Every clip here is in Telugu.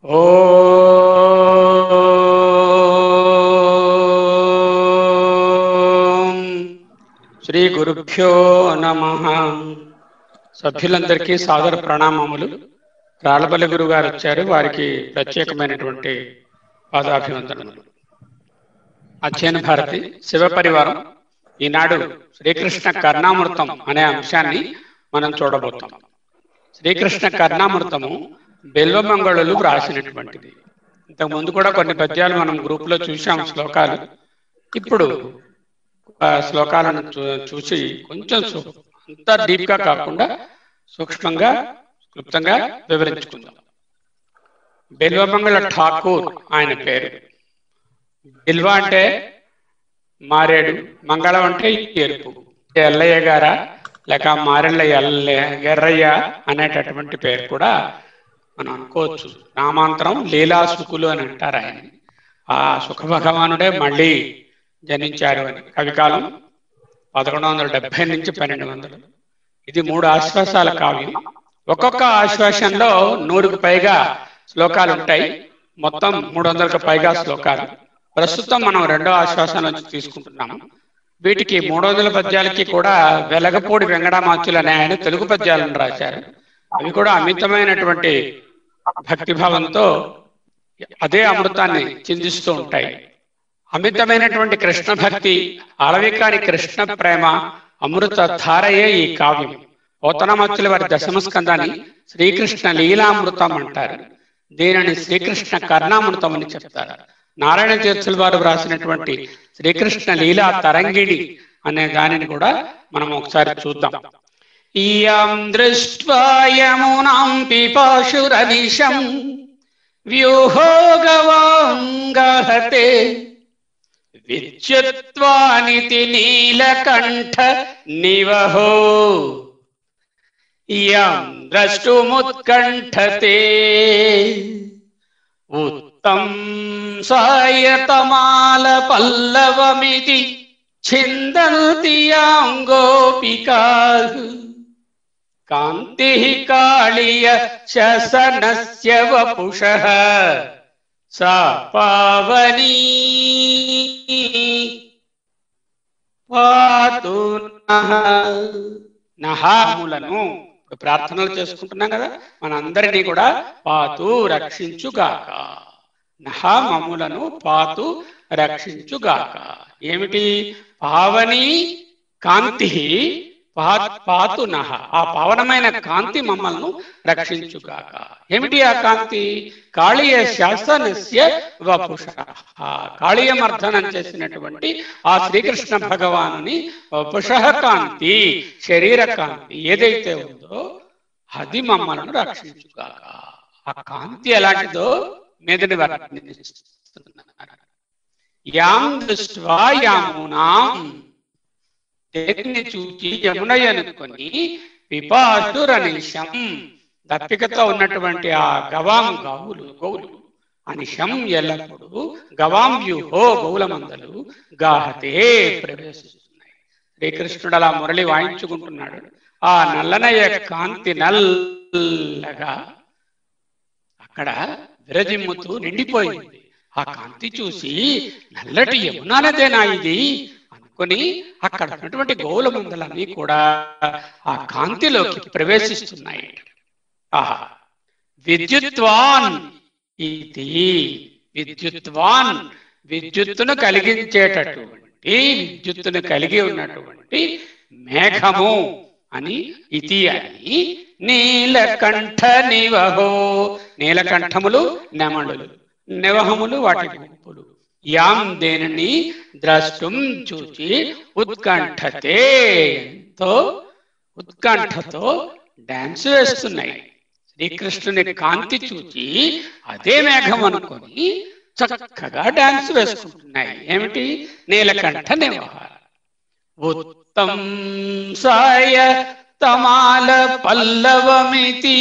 ఓం శ్రీ గురుభ్యో నమ సభ్యులందరికీ సాదర ప్రణామములు రాళ్ళపల్లి గురువు గారు వచ్చారు వారికి ప్రత్యేకమైనటువంటి పాదాభివందనములు అధ్యయన భారతి శివ పరివారం ఈనాడు శ్రీకృష్ణ కర్ణామృతం అనే అంశాన్ని మనం చూడబోతాం శ్రీకృష్ణ కర్ణామృతము బెల్వమంగళులు వ్రాసినటువంటిది ఇంతకు ముందు కూడా కొన్ని పద్యాలు మనం గ్రూప్ లో చూసాం శ్లోకాలు ఇప్పుడు ఆ శ్లోకాలను చూ- చూసి కొంచెం సు- అంత డీప్ గా కాకుండా సూక్ష్మంగా క్లుప్తంగా వివరించుకుందాం బెల్వమంగళ ఠాకూర్ ఆయన పేరు బిల్వ అంటే మారేడు మంగళం అంటే ఎరుపు ఎల్లయ్య గారా లేక మారెళ్ళ ఎల్ల ఎర్రయ్య అనేటటువంటి పేరు కూడా మనం అనుకోవచ్చు నామాంతరం లీలాసుకులు అని అంటారు ఆయన ఆ సుఖ భగవానుడే మళ్ళీ జనించారు అని కవికాలం పదకొండు వందల డెబ్బై నుంచి పన్నెండు వందలు ఇది మూడు ఆశ్వాసాల కావ్యం ఒక్కొక్క ఆశ్వాసంలో నూరుకు పైగా శ్లోకాలు ఉంటాయి మొత్తం మూడు వందలకు పైగా శ్లోకాలు ప్రస్తుతం మనం రెండో ఆశ్వాసం నుంచి తీసుకుంటున్నాము వీటికి మూడు వందల పద్యాలకి కూడా వెలగపూడి వెంకటమాచులు అనే ఆయన తెలుగు పద్యాలను రాశారు అవి కూడా అమితమైనటువంటి భక్తిభావంతో అదే అమృతాన్ని చిందిస్తూ ఉంటాయి అమితమైనటువంటి కృష్ణ భక్తి అలవికాని కృష్ణ ప్రేమ అమృత ధారయే ఈ కావ్యం పోతనమచ్చుల వారి దశమ స్కందాన్ని శ్రీకృష్ణ లీలామృతం అంటారు దీనిని శ్రీకృష్ణ కర్ణామృతం అని చెప్తారు నారాయణ తీర్థుల వారు వ్రాసినటువంటి శ్రీకృష్ణ లీలా తరంగిణి అనే దానిని కూడా మనం ఒకసారి చూద్దాం ఇయం దృష్ట్వా యమునాం పిపాశురనిశం వ్యూహోగవాంగహతే విద్యుత్వానితి నీలకంఠ నివహో యం ద్రష్టుముత్కంఠతే ఉత్తం సాయతమాల పల్లవమితి ఛిందంతి యాం గోపికాః కాంతి కాళీయ శసనస్య వపుషః సా పావనీ పాతు నః. నహాములను ఇప్పుడు ప్రార్థనలు చేసుకుంటున్నాం కదా మనందరినీ కూడా పాతు రక్షించుగాక నహా మమ్ములను పాతు రక్షించుగాక ఏమిటి పావని కాంతి పా- పాతు నహ ఆ పావనమైన కాంతి మమ్మల్ని రక్షించుగాక ఏమిటి ఆ కాంతి కాళీయ శాసనస్య వపుష ఆ కాళీయ మర్దనం చేసినటువంటి ఆ శ్రీకృష్ణ భగవానుని వపుష కాంతి శరీర కాంతి ఏదైతే ఉందో అది మమ్మల్ని రక్షించుగాక ఆ కాంతి ఎలాంటిదో మీదని వర్ణిస్తున్నారు యాం దృష్ట్వా యామునాం దేనిని చూచి యమునై అనుకొని పిపాసురనిశం దప్పికతో ఉన్నటువంటి ఆ గవాం గౌలు గౌలు అనిశం ఎల్లప్పుడూ గవాం వ్యూహో గౌల మందలు గాహతే ప్రవేశిస్తున్నాయి శ్రీకృష్ణుడు అలా మురళి వాయించుకుంటున్నాడు ఆ నల్లనయ్య కాంతి నల్లగా అక్కడ విరజిమ్ముతూ నిండిపోయింది ఆ కాంతి చూసి నల్లటి యమునా నదేనా ఇది అనుకొని అక్కడ ఉన్నటువంటి గోవుల మందలన్నీ కూడా ఆ కాంతిలోకి ప్రవేశిస్తున్నాయి ఆహా విద్యుత్వాన్ ఇది విద్యుత్వాన్ విద్యుత్తును కలిగించేటటువంటి విద్యుత్తును కలిగి ఉన్నటువంటి మేఘము అని ఇది అని నీలకంఠ నివహో నీలకంఠములు నెమళులు నివహములు వాటి గుంపులు యాం దేనిని ద్రష్టం చూచి ఉత్కంఠతే ఎంతో ఉత్కంఠతో డాన్స్ వేస్తున్నాయి శ్రీకృష్ణుని కాంతి చూచి అదే మేఘం అనుకొని చక్కగా డాన్స్ వేసుకుంటున్నాయి ఏమిటి నీలకంఠ నివహార ఉత్తం సాయ తమాల పల్లవమితి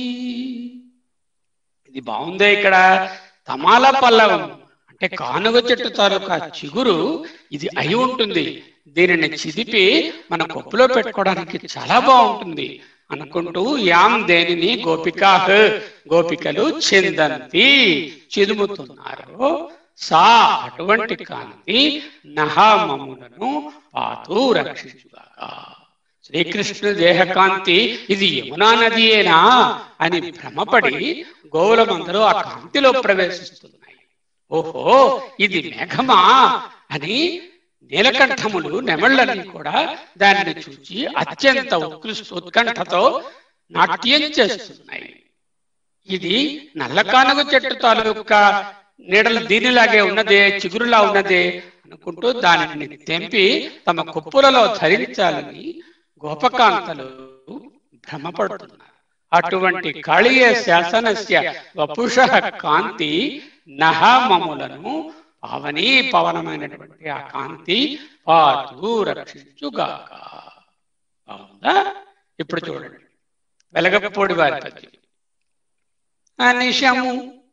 ఇది బాగుందే ఇక్కడ తమాల పల్లవం అంటే కానుగ చెట్టు తాలూకా చిగురు ఇది అయి ఉంటుంది దీనిని చిదిపి మన కొప్పులో పెట్టుకోవడానికి చాలా బాగుంటుంది అనుకుంటూ యాం దేనిని గోపికాహ్ గోపికలు చిందంతి చిదుముతున్నారో సా అటువంటి కాంతి నహామములను పాతూ రక్షించుగాక శ్రీకృష్ణుని దేహకాంతి ఇది యమునా నదియేనా అని భ్రమపడి గోవులమందరూ ఆ కాంతిలో ప్రవేశిస్తున్నాయి ఓహో ఇది మేఘమా అని నీలకంఠములు నెమళ్ళని కూడా దానిని చూచి అత్యంత ఉత్కృష్ట ఉత్కంఠతో నాట్యం చేస్తున్నాయి ఇది నల్లకానుగ చెట్టు తాలూకా నీడలు దీనిలాగే ఉన్నదే చిగురులా ఉన్నదే అనుకుంటూ దానిని తెంపి తమ కుప్పులలో ధరించాలని గోపకాంతలు భ్రమపడుతున్నారు అటువంటి కాళీయ శాసనస్య వపుష కాంతి నహమములను పావనీ పవనమైనటువంటి ఆ కాంతి పాతు రక్షించుగాక బాగుందా ఇప్పుడు చూడండి వెలగపోడి వారి పద్యం అనిశము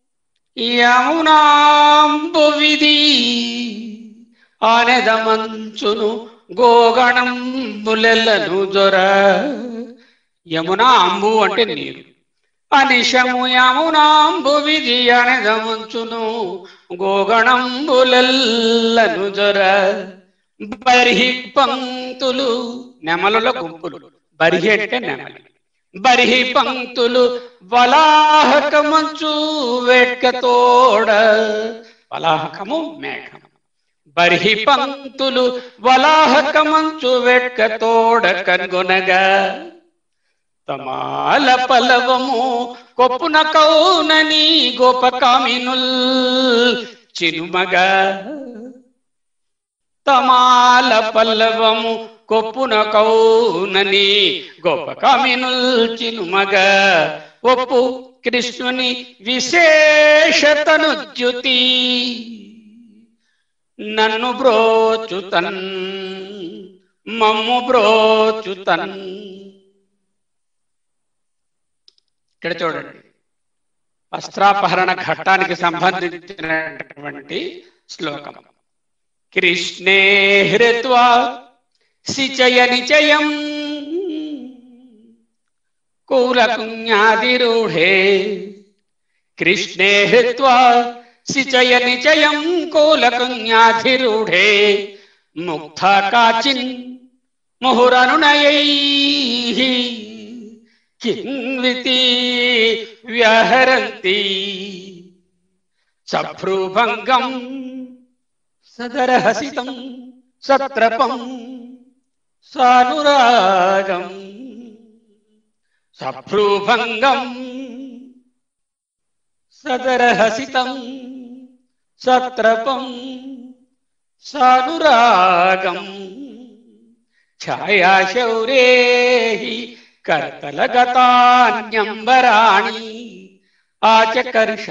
యమునాంబు విధి ఆనెదమంచును గోగణంబులెల్లను దొర యమునా అంబు అంటే నీరు అనిశము యమునాంబు విధి అనెదమంచును గోగణంబులెల్లను దొర బర్హి పంక్తులు నెమలుల గుంపులు బర్హి అంటే నెమలి బర్హి పంక్తులు వలాహకమంచు వేట్కతోడ వలాహకము మేఘం బర్హి పంక్తులు వలాహకమంచు వేట్కతోడ కనుగొనగా తమాల పలవము కొప్పున కౌనని గోపకామినుల్ చినుమగా తమాల పల్లవము కొప్పున కౌనని గోపకామినుల్ చినుమగ ఒప్పు కృష్ణుని విశేషతను జ్యుతి నన్ను బ్రోచుతన్ మమ్ము బ్రోచుతన్ ఇక్కడ చూడండి వస్త్రాపహరణ ఘట్టానికి సంబంధించినటువంటి శ్లోకం కృష్ణే హృత్వా సిచయ నిచయం కూలకుణ్యాదిరూఢే కృష్ణే హృత్వా సిచయ నిచయం కూలకుణ్యాధిరూఢే ముక్త కాచిన్ ముహురనునయై కిన్వితి వ్యహరంతి సభ్రూభంగం సదరహసితం సత్రపం సానురాగం సభ్రూభంగం సదరహసితం సత్రపం సానురాగం ఛాయాశౌరే కర్తలగతాన్యంబరాణి ఆచకర్ష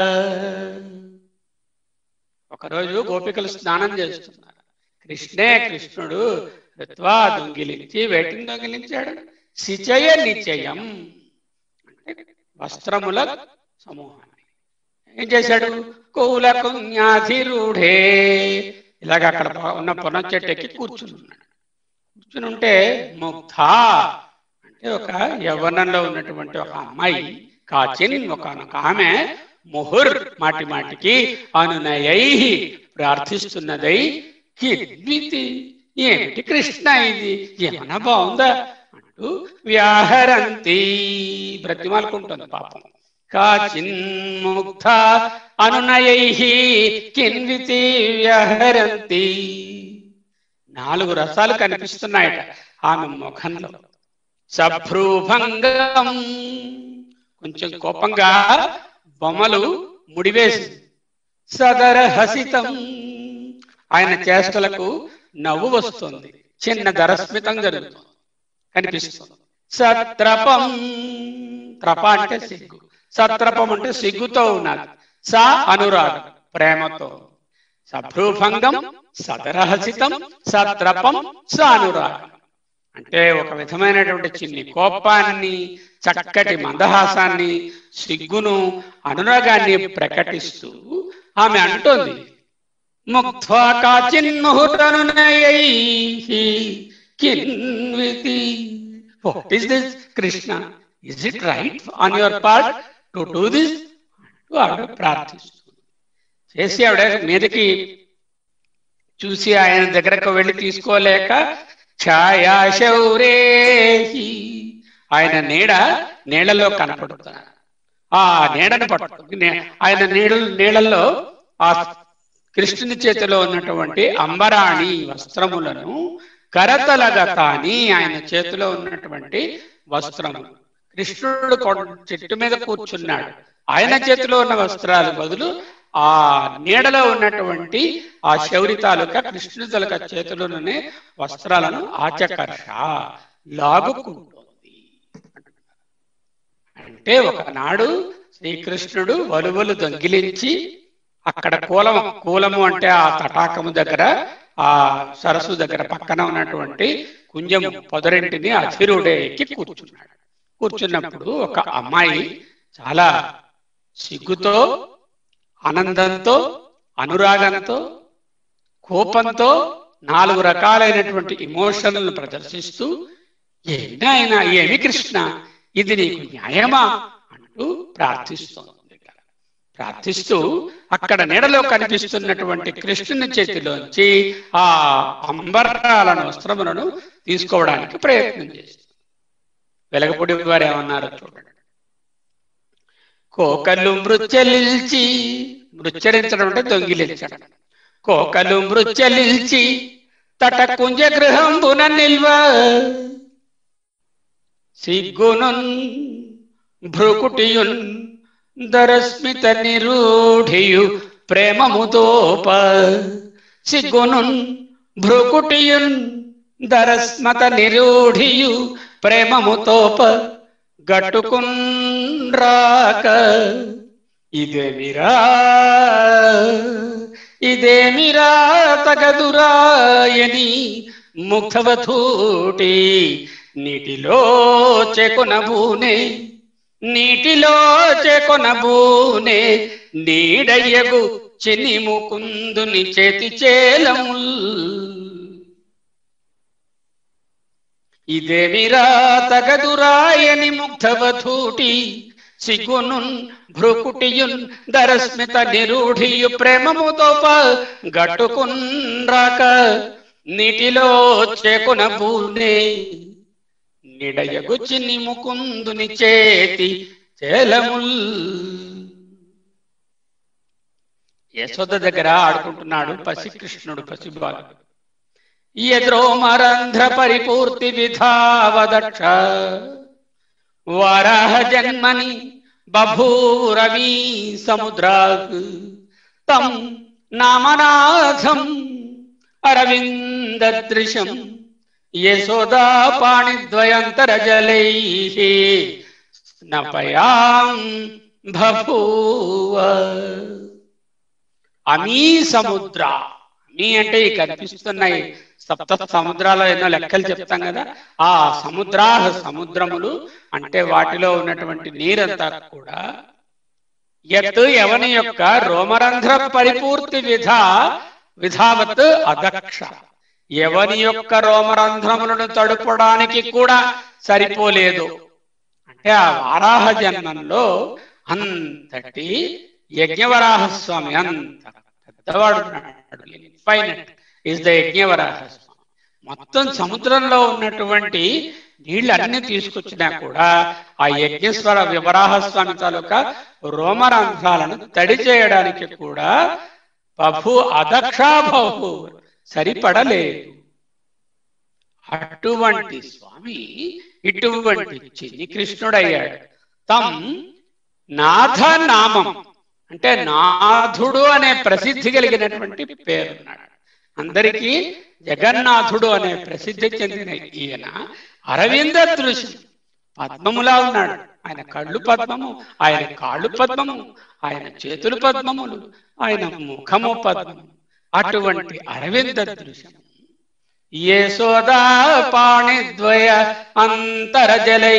ఒకరోజు గోపికలు స్నానం చేస్తున్నారు కృష్ణే కృష్ణుడు ఋత్వా దొంగిలించి వేటిని దొంగిలించాడు సిచయ నిచయం అంటే వస్త్రముల సమూహాన్ని ఏం చేశాడు కూల కున్యాధిరూఢే ఇలాగ అక్కడ ఉన్న పొన చెట్టు ఎక్కి కూర్చుని ఉన్నాడు కూర్చుని ఉంటే ముగ్ధ అంటే ఒక యవ్వనంలో ఉన్నటువంటి ఒక అమ్మాయి కాచిన్ ఒకనొక ఆమె ముహుర్ మాటి మాటికి అనునయై ప్రార్థిస్తున్నదై కిద్వితి ఏమిటి కృష్ణ ఇది ఏమన్నా బాగుందా అంటూ వ్యాహరంతి బ్రతిమాలుకుంటుంది పాపం కాచిన్ముగ్ధ అనునయై కిన్వితి వ్యహరంతి నాలుగు రసాలు కనిపిస్తున్నాయట ఆమె ముఖంలో సభ్రూభంగం కొంచెం కోపంగా బొమ్మలు ముడివేసి సదర హసితం ఆయన చేష్టలకు నవ్వు వస్తుంది చిన్న దరస్మితం జరుగుతుంది కనిపిస్తుంది సత్రపం త్రప అంటే సిగ్గు సత్రపం అంటే సిగ్గుతో ఉన్నది స అనురాగం ప్రేమతో సభ్రూభంగం సదరహసితం సత్రపం స అనురాగం అంటే ఒక విధమైనటువంటి చిన్ని కోపాన్ని చక్కటి మందహాసాన్ని సిగ్గును అనురాగాన్ని ప్రకటిస్తూ ఆమె అంటోంది ముగ్ధ్వా కాచిన్ముహురనునయై కిన్వితి what is this Krishna is it right on your part to do this ఆవిడ ప్రార్థిస్తుంది చేసి ఆవిడ మీదకి చూసి ఆయన దగ్గరకు వెళ్ళి తీసుకోలేక ఛాయా శౌరేహి ఆయన నీడ నీళ్ళలో కనపడుతున్నారు ఆ నీడను పట్టుకుని నే- ఆయన నీడ నీళ్ళల్లో ఆ కృష్ణుని చేతిలో ఉన్నటువంటి అంబరాణి వస్త్రములను కరతలగతాని ఆయన చేతిలో ఉన్నటువంటి వస్త్రములు కృష్ణుడు కొ- చెట్టు మీద కూర్చున్నాడు ఆయన చేతిలో ఉన్న వస్త్రాలు బదులు ఆ నీడలో ఉన్నటువంటి ఆ శౌరి తాలూకా కృష్ణుని తాలూకా చేతిలోనే వస్త్రాలను ఆచకర్ష లాగుకుంటోంది అంటే ఒకనాడు శ్రీకృష్ణుడు వలువలు దొంగిలించి అక్కడ కూలము కూలము అంటే ఆ తటాకము దగ్గర ఆ సరస్సు దగ్గర పక్కన ఉన్నటువంటి కుంజము పొదరింటిని అధిరుడే ఎక్కి కూర్చున్నాడు కూర్చున్నప్పుడు ఒక అమ్మాయి చాలా సిగ్గుతో ఆనందంతో అనురాగంతో కోపంతో నాలుగు రకాలైనటువంటి ఇమోషన్లను ప్రదర్శిస్తూ ఏంటి ఆయన ఏమి కృష్ణ ఇది నీకు న్యాయమా అంటూ ప్రార్థిస్తోంది ప్రార్థిస్తూ అక్కడ నీడలో కనిపిస్తున్నటువంటి కృష్ణుని చేతిలోంచి ఆ అంబరాలను వస్త్రములను తీసుకోవడానికి ప్రయత్నం చేస్తుంది వెలగపొడి వారు ఏమన్నారో చూడండి కోకలు మృత్యలిల్చి మృచ్చరించడం అంటే దొంగిలించడం కోకలు మృచ్చలిల్చి తట కుంజ గృహంబున నిల్వ సిగ్గునున్ భ్రుకుటియున్ దరస్మిత నిరూఢియు ప్రేమముతోప సిగ్గునున్ భ్రుకుటియున్ దరస్మత నిరూఢియు ప్రేమముతోప గట్టుకున్ రాక ఇదేమిరా ఇదేమిరా తగదురాయని ముఖవధూటి నీటిలో చెకొనబూనే నీటిలో చెకొనబూనే నీడయ్యగు చిని ముకుందుని చేతి చేలముల్ ఇదేమిరా తగదురాయని ముగ్ధవధూటి సిగ్గునున్ భ్రుకుటియున్ దరస్మిత నిరూఢియు ప్రేమముతోప గట్టుకున్ రాక నీటిలో చేకున బూనే నిడయగుచి ముకుందుని చేతి చేలముల్ యశోద దగ్గర ఆడుకుంటున్నాడు పసికృష్ణుడు పసిబాలుడు యద్రోమరంధ్ర పరిపూర్తి విధావదక్ష వరాహ జన్మని బభూరవీ సముద్రాగ్ తం నామనాథం అరవిందదృశం యశోదా పాణిద్వయంతరజలై స్నపయాం బభూవ అమీ సముద్ర అమీ అంటే ఈ కనిపిస్తున్నాయి సప్త సముద్రాలు ఎన్నో లెక్కలు చెప్తాం కదా ఆ సముద్రా సముద్రములు అంటే వాటిలో ఉన్నటువంటి నీరంతా కూడా ఎత్తు ఎవని యొక్క రోమరంధ్ర పరిపూర్తి విధ విధావత్ అదక్ష ఎవని యొక్క రోమరంధ్రములను తడుపడానికి కూడా సరిపోలేదు అంటే ఆ వారాహ జన్మంలో అంతటి యజ్ఞవరాహ స్వామి అంత పెద్దవాడు infinite is the Yajnavaraha Swami మొత్తం సముద్రంలో ఉన్నటువంటి నీళ్ళన్నీ తీసుకొచ్చినా కూడా ఆ యజ్ఞేశ్వర వివరాహ స్వామి తాలూకా రోమరంధ్రాలను తడి చేయడానికి కూడా బహు అదక్షాబహు సరిపడలేదు అటువంటి స్వామి ఇటువంటి చిన్ని కృష్ణుడయ్యాడు తం నాథ నామం అంటే నాథుడు అనే ప్రసిద్ధి కలిగినటువంటి పేరున్నాడు అందరికీ జగన్నాథుడు అనే ప్రసిద్ధి చెందిన ఈయన అరవింద దృశ్యం పద్మములా ఉన్నాడు ఆయన కళ్ళు పద్మము ఆయన కాళ్ళు పద్మము ఆయన చేతులు పద్మములు ఆయన ముఖము పద్మము అటువంటి అరవింద దృశ్యం యశోదా పాణిద్వయ అంతరజలై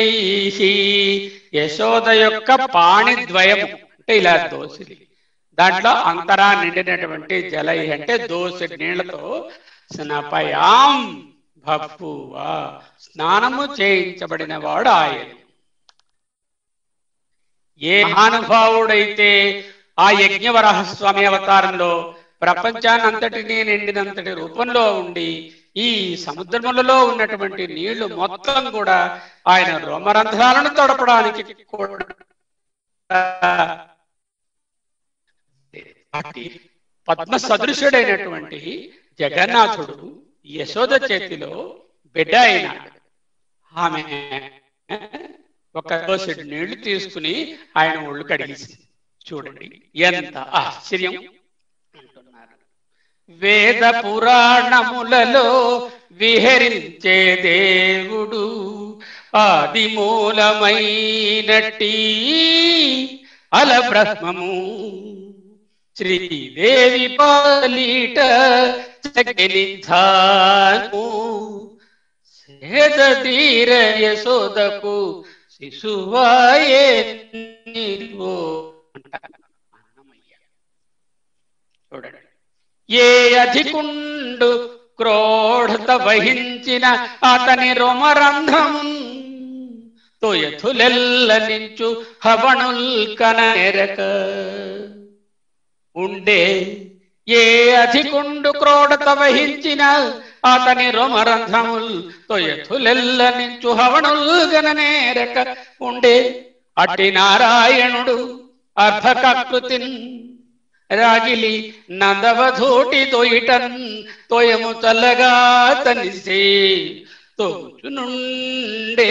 యశోద యొక్క పాణిద్వయము అంటే ఇలా దోసిలి దాంట్లో అంతరా నిండినటువంటి జలై అంటే దోసి నీళ్లతో స్నపయాం బభువ స్నానము చేయించబడిన వాడు ఆయన ఏ మహానుభావుడైతే ఆ యజ్ఞవరాహ స్వామి అవతారంలో ప్రపంచాన్నంతటినీ నిండినంతటి రూపంలో ఉండి ఈ సముద్రములలో ఉన్నటువంటి నీళ్లు మొత్తం కూడా ఆయన రోమరంధ్రాలను తడపడానికి కూడా అట్టి పద్మ సదృశుడైనటువంటి జగన్నాథుడు యశోద చేతిలో బిడ్డ అయినాడు ఆమె ఒక దోసెడు నీళ్లు తీసుకుని ఆయన ఒళ్ళు కడిగేసి చూడండి ఎంత ఆశ్చర్యం అంటున్నారు వేద పురాణములలో విహరించే దేవుడు ఆది మూలమైనట్టి అల బ్రహ్మము శ్రీదేవి పాలీట చకినిధాను సేద తీర యశోదకు శిశువాయే నీవో అంటారు అన్నమయ్య చూడండి ఏ అధికుండు క్రోఢత వహించిన అతని రోమరంధ్రము తొయథులెల్ల నించు హవణుల్ కనెరక ఉండే ఏ అధికుండు క్రోడత వహించిన అతని రోమరంధ్రముల్ తొయథులెల్ల నించు హవణుల్ గననేరక ఉండే అట్టి నారాయణుడు అర్ధకృతిన్ రాగిలి నందవధూటి తొయిటన్ తోయము చల్లగా తనిసే తోచునుండే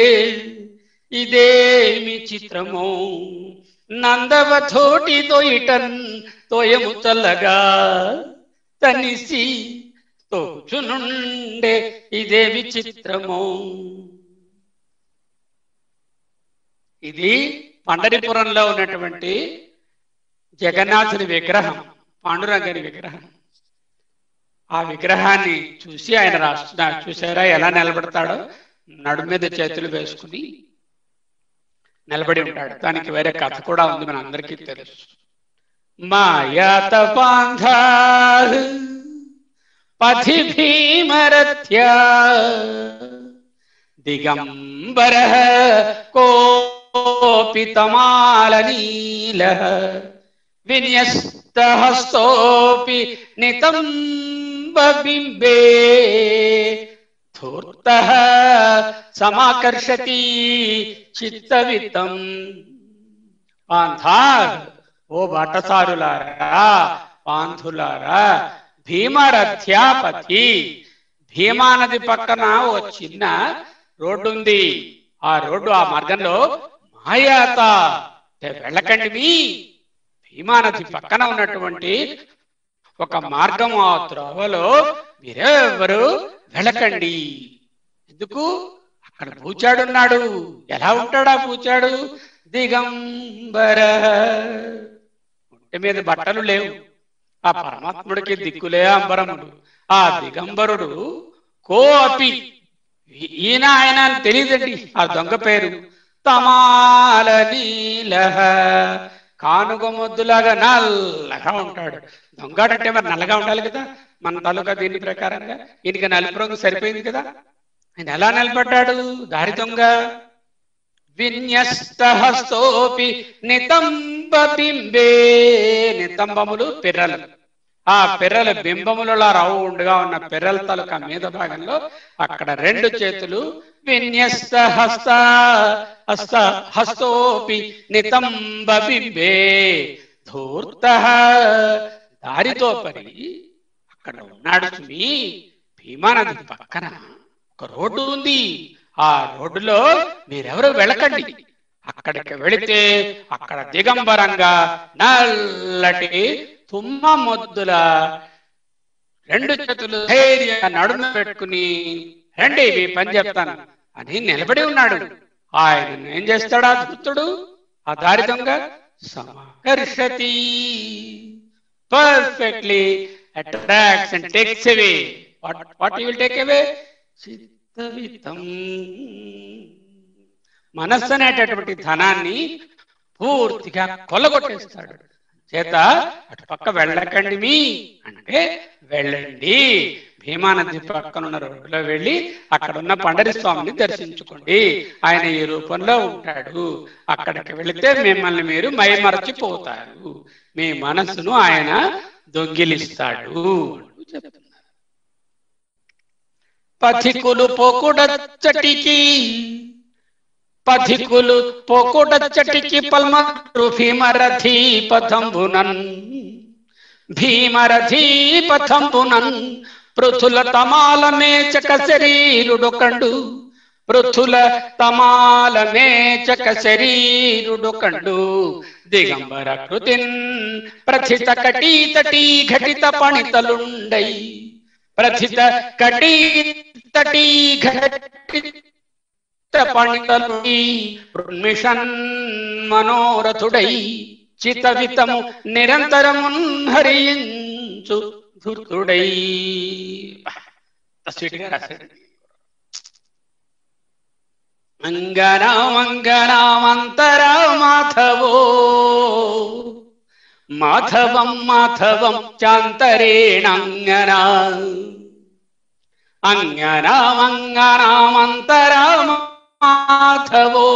ఇదేమి చిత్రమో నందవధూటి తొయిటన్ తోయము చల్లగా తనిసి తోచునుండే ఇదేమి చిత్రమో ఇది పండరిపురంలో ఉన్నటువంటి జగన్నాథుని విగ్రహం పాండురంగని విగ్రహం ఆ విగ్రహాన్ని చూసి ఆయన రాస్తున్నా చూసారా ఎలా నిలబడతాడో నడు మీద చేతులు వేసుకుని నిలబడి ఉంటాడు దానికి వేరే కథ కూడా ఉంది మన అందరికీ తెలుసు మాయాత పాంధా పథి భీమరథ్యా దిగంబర కోపితమాలనీల విన్యస్తహస్తోపి నితంబింబే ధూర్త సమాకర్షతి చిత్తవిత్తం పాంథా ఓ బాటసారులారా పాంధులారా భీమరథ్యాపతి భీమా నది పక్కన ఓ చిన్న రోడ్డు ఉంది ఆ రోడ్డు ఆ మార్గంలో మాయాత అంటే వెళ్ళకండి మీ భీమానది పక్కన ఉన్నటువంటి ఒక మార్గం ఆ త్రోవలో మీరెవరు వెళ్ళకండి ఎందుకు అక్కడ పూచాడున్నాడు ఎలా ఉంటాడా పూచాడు దిగంబర ఒంటి మీద బట్టలు లేవు ఆ పరమాత్ముడికి దిక్కులే అంబరముడు ఆ దిగంబరుడు కో అపి ఈ- ఈయన ఆయన అని తెలియదండి ఆ దొంగ పేరు తమాల నీల కానుగ మొద్దులాగా నల్లగా ఉంటాడు దొంగడంటే మరి నల్లగా ఉండాలి కదా మన తాలూకా దీని ప్రకారంగా ఈయనకి నలుపు రంగు సరిపోయింది కదా ఆయన ఎలా నిలబడ్డాడు దారి దొంగ విన్యస్తహస్తోపి నితంబ బింబే నితంబములు పిర్రలు ఆ పిర్రల బింబములలో రౌండ్గా ఉన్న పిర్రల తాలూకా మీద భాగంలో అక్కడ రెండు చేతులు విన్యస్త హస్త హస్త హస్తోపి నితంబ బింబే ధూర్త దారితో పరి అక్కడ ఉన్నాడు సుమి భీమానది పక్కన ఒక రోడ్డు ఉంది ఆ రోడ్డులో మీరెవరు వెళ్ళకండి అక్కడికి వెళితే అక్కడ దిగంబరంగా నల్లటి తుమ్మ మొద్దుల రెండు చేతులు ధైర్యంగా నడుము పెట్టుకుని రండి మీ పని చెప్తాను అని నిలబడి ఉన్నాడు ఆయన ఏం చేస్తాడా ధృతుడు ఆ దారి దొంగ సమాకర్షతి perfectly attracts and takes away what what you will take away చిత్తవితం మనస్సు అనేటటువంటి ధనాన్ని పూర్తిగా కొల్లగొట్టేస్తాడు చేత అటు పక్క వెళ్ళకండి మీ అంటే వెళ్ళండి భీమా నది పక్కన ఉన్న రోడ్డులో వెళ్ళి అక్కడ ఉన్న పండరి స్వామిని దర్శించుకోండి ఆయన ఈ రూపంలో ఉంటాడు అక్కడికి వెళితే మిమ్మల్ని మీరు మైమరచిపోతారు మీ మనస్సును ఆయన దొంగిలిస్తాడు అంటూ చెప్తున్నారు పథికులు పోకుడచ్చటికి పథికులు పోకుడచ్చటికి పల్మరు భీమరథీ పథంబునన్ భీమరథీ పథంబునన్ పృథుల తమాల మేచక శరీరుడొకండు పృథుల తమాల మేచక శరీరుడొకండు దిగంబర కృతిన్ ప్రథిత కటీతటీ ఘటిత పణితలుండై ప్రథిత కటీతటీ ఘటిత పణితలుండి మిషన్ మనోరథుడై చితవితము నిరంతరమున్ హరించు ధృతుడై స్వీట్గా రాశాడు అంగనామంగనామంతరా మాధవో మాధవం మాధవం చాంతరేణంగనా అంగనామంగనామంతరా మాధవో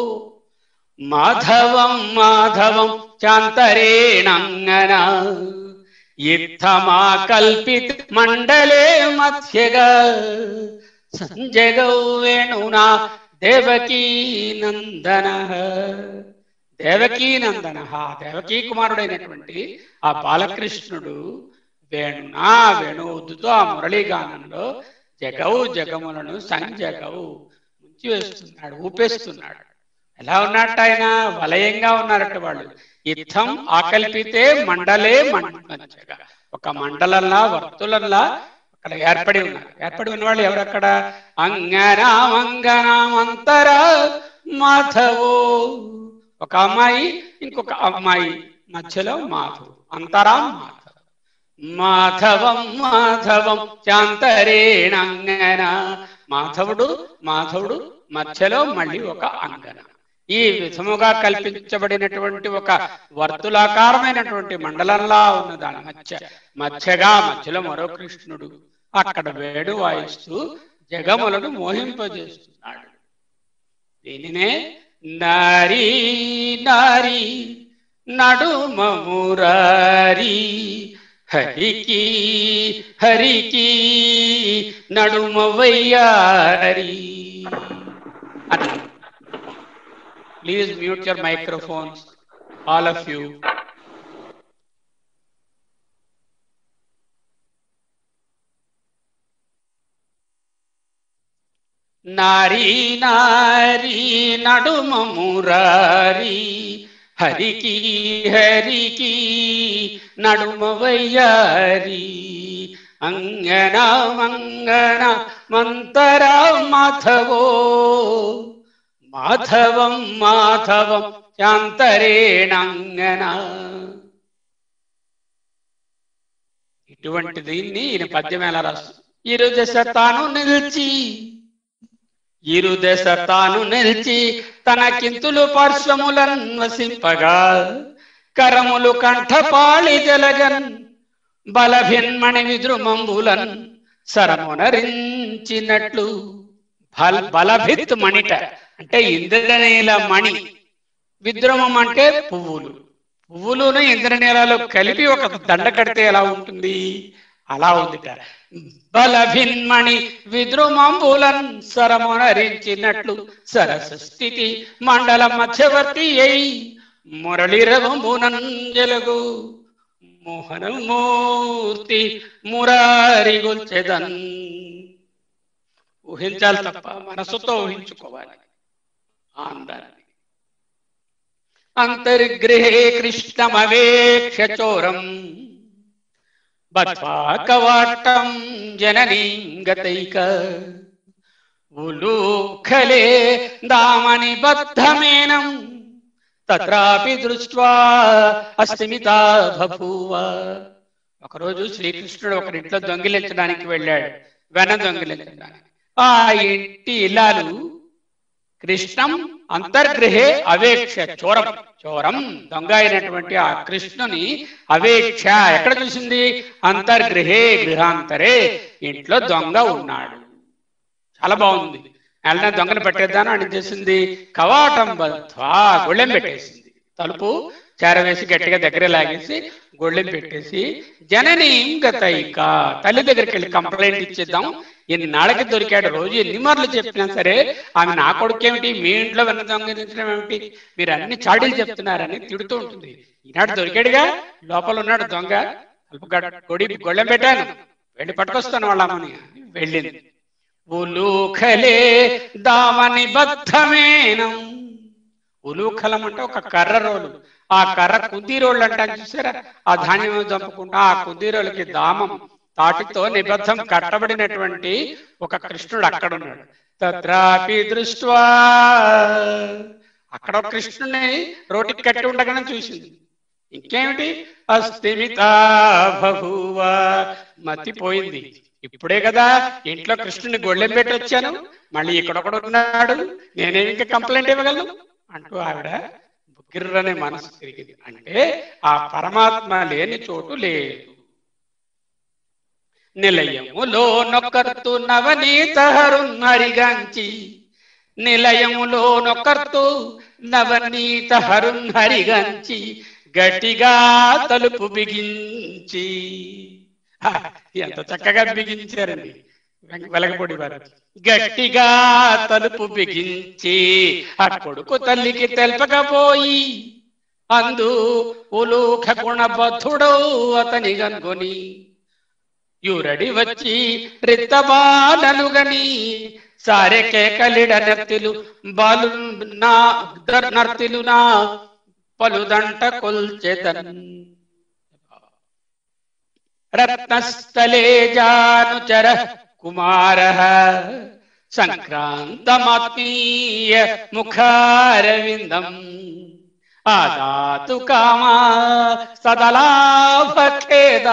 మాధవం మాధవం చాంతరేణంగనా ఇత్తమా కల్పిత మండలే మధ్యగా సంజగౌ వేణునా దేవకీ నందన దేవకీ నందన దేవకీ కుమారుడైనటువంటి ఆ బాలకృష్ణుడు వేణునా వేణువుతో ఆ మురళీగానంలో జగవు జగములను సంజగవు ముంచి వేస్తున్నాడు ఊపేస్తున్నాడు ఎలా ఉన్నట్టు ఆయన వలయంగా ఉన్నారట వాళ్ళు యుద్ధం ఆకల్పితే మండలే మండగా ఒక మండలంలా వర్తులంలా అక్కడ ఏర్పడి ఉన్నారు ఏర్పడి ఉన్న వాళ్ళు ఎవరక్కడ అంగనామంగనామంతర మాధవో ఒక అమ్మాయి ఇంకొక అమ్మాయి మధ్యలో మాధవ్ అంతరా మాధవ్ మాధవం మాధవం చాంతరేణంగన మాధవుడు మాధవుడు మధ్యలో మళ్ళీ ఒక అంగన ఈ విధముగా కల్పించబడినటువంటి ఒక వర్తులాకారమైనటువంటి మండలంలా ఉన్న దాని మధ్య మధ్యగా మధ్యలో మరో కృష్ణుడు అక్కడ వేడు వాయిస్తూ జగములను మోహింపజేస్తున్నాడు దీనినే నారీ నారీ నడుమమురారి హరికి హరికి నడుమవయ్యారి అట్లా Please mute your microphones, all of you. నారీ నారీ నడుమ మురారి హరికి హరికి నడుమ వయ్యారి అంగన మంగన మంతర మాధవో మాధవం మాధవం శాంతరేణంగన ఇటువంటి దీన్ని ఈయన పద్యం ఎలా రాస్తుంది ఇరు దశ తాను నిలిచి ఇరు దశ తాను నిలిచి తన కింతులు పార్శ్వములన్ వసింపగా కరములు కంఠపాళి జలగన్ బలభిన్మణి విద్రుమంబులన్ సరమునరించినట్లు బల బలభిత్ మణిట అంటే ఇంద్రనీల మణి విద్రుమం అంటే పువ్వులు పువ్వులును ఇంద్రనీలలో కలిపి ఒక దండ కడితే ఎలా ఉంటుంది అలా ఉందిట బలభిన్మణి విద్రుమంబులన్ సరమునరించినట్లు సరస స్థితి మండల మధ్యవర్తి అయి మురళిరవమునంజలగు మోహనమూర్తి మురారి గొల్చెదన్ ఊహించాలి తప్ప మనసుతో ఊహించుకోవాలి ఆ అందాన్ని అంతర్గృహే కృష్ణమవేక్ష చోరం బద్ధ్వా కవాటం జననీం గతైక ఉలూఖలే దామని బద్ధమేనం తత్రాపి దృష్ట్వా అస్తిమితా బభూవ ఒకరోజు శ్రీకృష్ణుడు ఒకరింట్లో దొంగిలించడానికి వెళ్ళాడు వెన దొంగిలించడానికి ఆ ఇంటి ఇల్లాలు కృష్ణం అంతర్గృహే అవేక్ష చోరం చోరం దొంగ అయినటువంటి ఆ కృష్ణుని అవేక్ష ఎక్కడ చూసింది అంతర్గృహే గృహాంతరే ఇంట్లో దొంగ ఉన్నాడు చాలా బాగుంది నెలన దొంగను పెట్టేద్దాను అని చేసింది కవాటం బద్ధ్వా గొళ్ళెం పెట్టేసింది తలుపు చేరవేసి గట్టిగా దగ్గర లాగేసి గొళ్ళెం పెట్టేసి జనని గతైక తల్లి దగ్గరికి వెళ్ళి కంప్లైంట్ ఇచ్చేద్దాం ఎన్నాళ్ళకి దొరికాడు రోజు ఎన్ని మార్లు చెప్పినా సరే ఆమె నా కొడుకేమిటి మీ ఇంట్లో వెన్న దొంగలించడం ఏమిటి మీరు అన్ని చాడీలు చెప్తున్నారని తిడుతూ ఉంటుంది ఈనాడు దొరికాడుగా లోపల ఉన్నాడు దొంగ తలుపు గడ్- గొడి గొళ్ళెం పెట్టాను వెళ్ళి పట్టుకొస్తాను వాళ్ళమ్మని అని వెళ్ళింది ఉలూఖలే దామని బద్ధమేనం ఉలూఖలం అంటే ఒక కర్ర రోలు ఆ కర్ర కుద్దీ రోళ్ళు అంటారు చూసారా ఆ ధాన్యం చంపుకుంటా ఆ కుద్దీ రోలుకి దామం తాటితో నిబద్ధం కట్టబడినటువంటి ఒక కృష్ణుడు అక్కడ ఉన్నాడు తత్రాపి దృష్ట్వా అక్కడ ఒక కృష్ణుని రోటికి కట్టి ఉండగానే చూసింది ఇంకేమిటి అస్థిమిత బహువ మతిపోయింది ఇప్పుడే కదా ఇంట్లో కృష్ణుని గొళ్ళెం పెట్టి వచ్చాను మళ్ళీ ఇక్కడొకడు ఉన్నాడు నేనేమి ఇంకా కంప్లైంట్ ఇవ్వగలను అంటూ ఆవిడ గిర్రనే మనసు తిరిగింది అంటే ఆ పరమాత్మ లేని చోటు లేదు నిలయములో నొక్కర్తు నవనీత హరున్నరిగాంచి నిలయములో నొక్కర్తు నవనీత హరున్నరిగాంచి గట్టిగా తలుపు బిగించి ఆ, ఎంత చక్కగా బిగించారండి వెంక- వెలగపొడి వారు గట్టిగా తలుపు బిగించి ఆ కొడుకు తల్లికి తెలపకపోయి అందు ఉలూఖ గుణబద్ధుడౌ అతని గనుకొని యూరడి వచ్చి రిత్తబాలను గని సారె కేకలిడ నర్తిలు బాలు నా దర్ నర్తిలు నా పలుదంట కొల్చెదన్ రత్నస్థలే జానుచర కుమార సంక్రాంతమాత్మీయ ముఖారవిందం ఆదాతు కామా సదలాభఖేద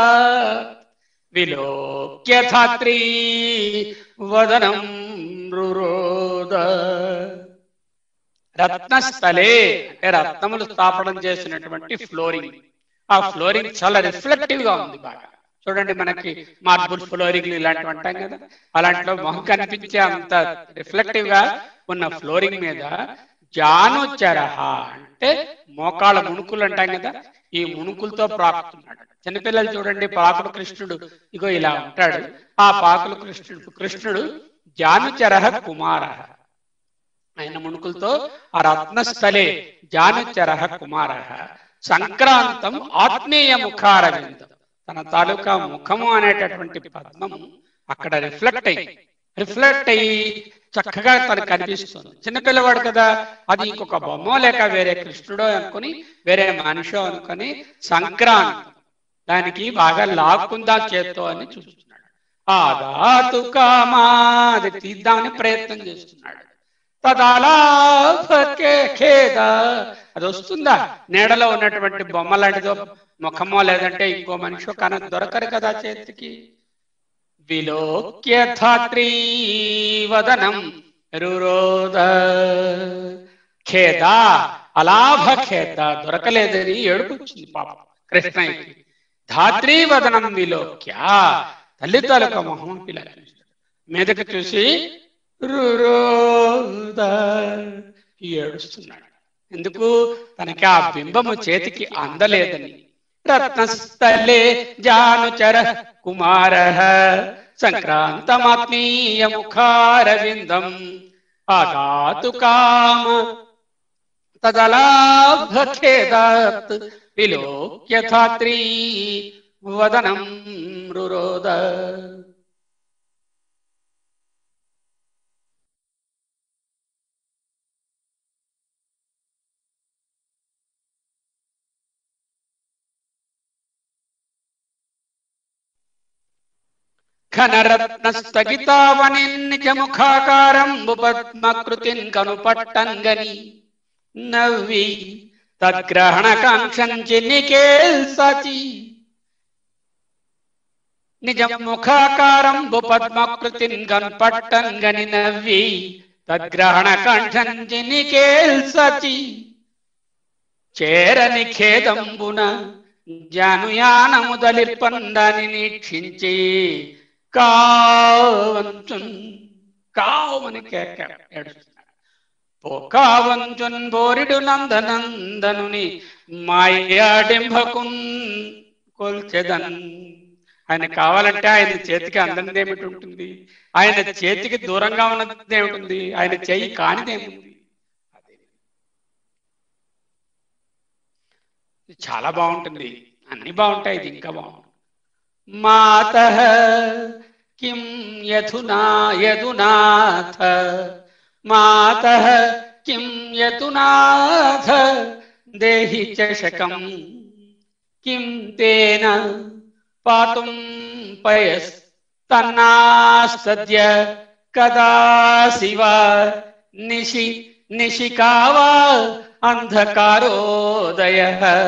విలోక్య ధాత్రీ వదనం రురోద రత్నస్థలే అంటే రత్నములు స్థాపనం చేసినటువంటి ఫ్లోరింగ్ ఆ ఫ్లోరింగ్ చాలా రిఫ్లెక్టివ్ గా ఉంది బాగా చూడండి మనకి మార్బుల్ ఫ్లోరింగ్ ఇలాంటివి అంటాం కదా అలాంటిలో మొహం కనిపించే అంత రిఫ్లెక్టివ్ గా ఉన్న ఫ్లోరింగ్ మీద జానుచరహ అంటే మోకాళ్ళ ముణుకులు అంటాం కదా ఈ ముణుకులతో ప్రాకుతున్నాడు చిన్నపిల్లలు చూడండి పాకుడు కృష్ణుడు ఇగో ఇలా ఉంటాడు ఆ పాకులు కృష్ణుడు కృష్ణుడు జానుచరహ కుమార ఆయన ముణుకులతో ఆ రత్నస్థలే జానుచరహ కుమార సంక్రాంతం ఆత్మీయ ముఖారవిందం తన తాలూకా ముఖము అనేటటువంటి పద్మము అక్కడ రిఫ్లెక్ట్ అయ్యి రిఫ్లెక్ట్ అయ్యి చక్కగా తనకు కనిపిస్తుంది చిన్నపిల్లవాడు కదా అది ఇంకొక బొమ్మ లేక వేరే కృష్ణుడో అనుకుని వేరే మనిషో అనుకుని సంక్రాంతి దానికి బాగా లాక్కుందా చేత్తో అని చూస్తున్నాడు ఆదాతు కామా అది తీద్దామని ప్రయత్నం చేస్తున్నాడు తదాలాఖేద అది వస్తుందా నీడలో ఉన్నటువంటి బొమ్మ లాంటిదో ముఖమో లేదంటే ఇంకో మనిషి కానీ దొరకరు కదా చేతికి విలోక్య ధాత్రీ వదనం రురోద ఖేద అలాభ ఖేద దొరకలేదని ఏడుపుచ్చింది పాప కృష్ణయ్యకి ధాత్రీ వదనం విలోక్య తల్లి తాలూక మొహం ఇలా చూస్తాడు మీదకి చూసి రురోద ఏడుస్తున్నాడు ఎందుకు తనకి ఆ బింబము చేతికి అందలేదని రత్నస్థలే జానుచర కుమార సంక్రాంతమాత్మీయ ముఖారవిందం ఆదాతు కామ తదలాభఖేదాత్ విలోక్య ధాత్రీ వదనం రురోద ఘనరత్న స్థగితావని నిజ ముఖాకారం పద్మకృతిన్ కనుపట్టంగని నవ్వి తద్గ్రహణ కాంక్షంచి నికేల్సచి నిజ ముఖాకారం పద్మకృతిన్ కనుపట్టంగని నవ్వి తద్గ్రహణ కంఠంజిని కేల్సచి చేరని ఖేదంబున జానుయానము దలిపందని నిక్షించి కావంచున్ కావమని కేక ఏడుస్తున్నాడు పోకావంచున్ బోరిడు నందనందనుని మాయాడింభకున్ కొల్చెదన్ ఆయన కావాలంటే ఆయన చేతికి అందని ఏమిటి ఉంటుంది ఆయన చేతికి దూరంగా ఉన్నది ఏమిటి ఆయన చెయ్యి కానిదేముంది అదే. ఇది చాలా బాగుంటుంది అన్ని బాగుంటాయి ఇది ఇంకా బాగుంటుంది మాత కిం యథునా యదునాథ మాత కిం యదునాథ దేహి చషకం కిం తేన పాతుం పయస్ తన్నాస్తద్య కదా శివ నిశి నిశికావా అంధకారోదయ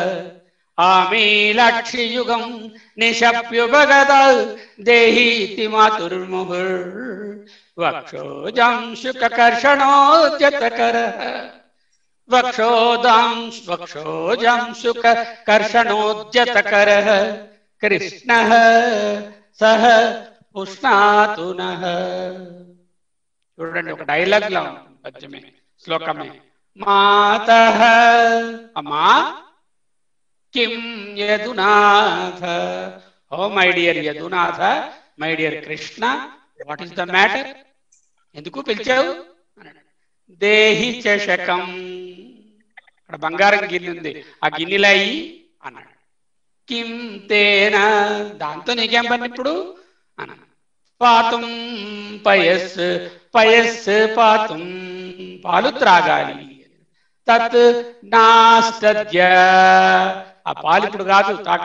ఆమీలాక్షియుగం నిశప్యుపగత దేహీతి మాతుర్ముహుర్ వక్షోజాం శుకర్షణోద్యతకర వక్షోదాం వక్షోజాం శుక కర్షణోద్యతకర కృష్ణ సహ ఉష్ణాతున చూడండి ఒక డైలాగ్ లా ఉంటుంది పద్యమే శ్లోకమే మాత అమ్మా కిం Yadunatha oh my dear Yadunatha my dear Krishna what is the matter ఎందుకు పిలిచావు అన్నాడు. దేహి చషకం అక్కడ బంగారం గిన్నె ఉంది ఆ గిన్నెలో అయ్యి అన్నాడు కిం తేన దాంతో నీకేం పని ఇప్పుడు అన్నాడు పాతం పయస్ పయస్ పాతం పాలు త్రాగాలి తత్ నాస్తద్య ఆ పాలు ఇప్పుడు కాదు తాగ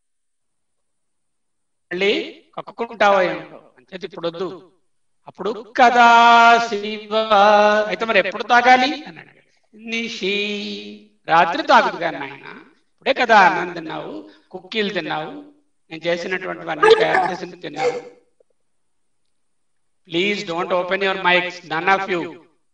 మళ్ళీ కక్కుకుంటావో ఏమిటో అంచేది ఇప్పుడు వద్దు అప్పుడు కదా శివ అయితే మరి ఎప్పుడు తాగాలి అన్నాడు నిషి రాత్రి తాగుదు కానీ ఆయన ఇప్పుడే కదా అన్నం తిన్నావు కుక్కీలు తిన్నావు నేను చేసినటువంటివన్నీ తయారు చేసింది తిన్నావు please don't open your mikes none of you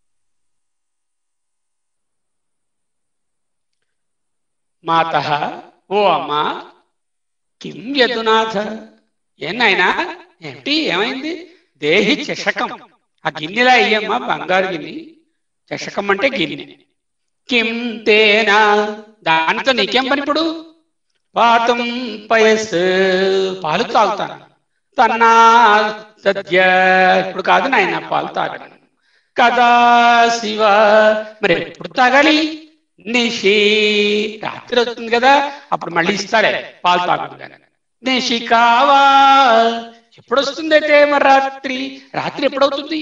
మాత ఓ అమ్మా కిం యదునాథ ఏనాయనా ఏమిటి ఏమైంది దేహి చషకం ఆ గిన్నెలా అయ్యమ్మా బంగారు గిన్నె చషకం అంటే గిన్నె కిం తేనా దానితో నీకేం పని ఇప్పుడు పాతం పయస్ పాలు తాగుతాను తన్నా సద్య ఇప్పుడు కాదు నాయన పాలు తాగను కదా శివ మరి ఎప్పుడు తాగాలి నిషి రాత్రి వస్తుంది కదా అప్పుడు మళ్ళీ ఇస్తాడే పాలు తాగదు కానీ నిషి కావా ఎప్పుడు వస్తుందంటే మరి రాత్రి రాత్రి ఎప్పుడవుతుంది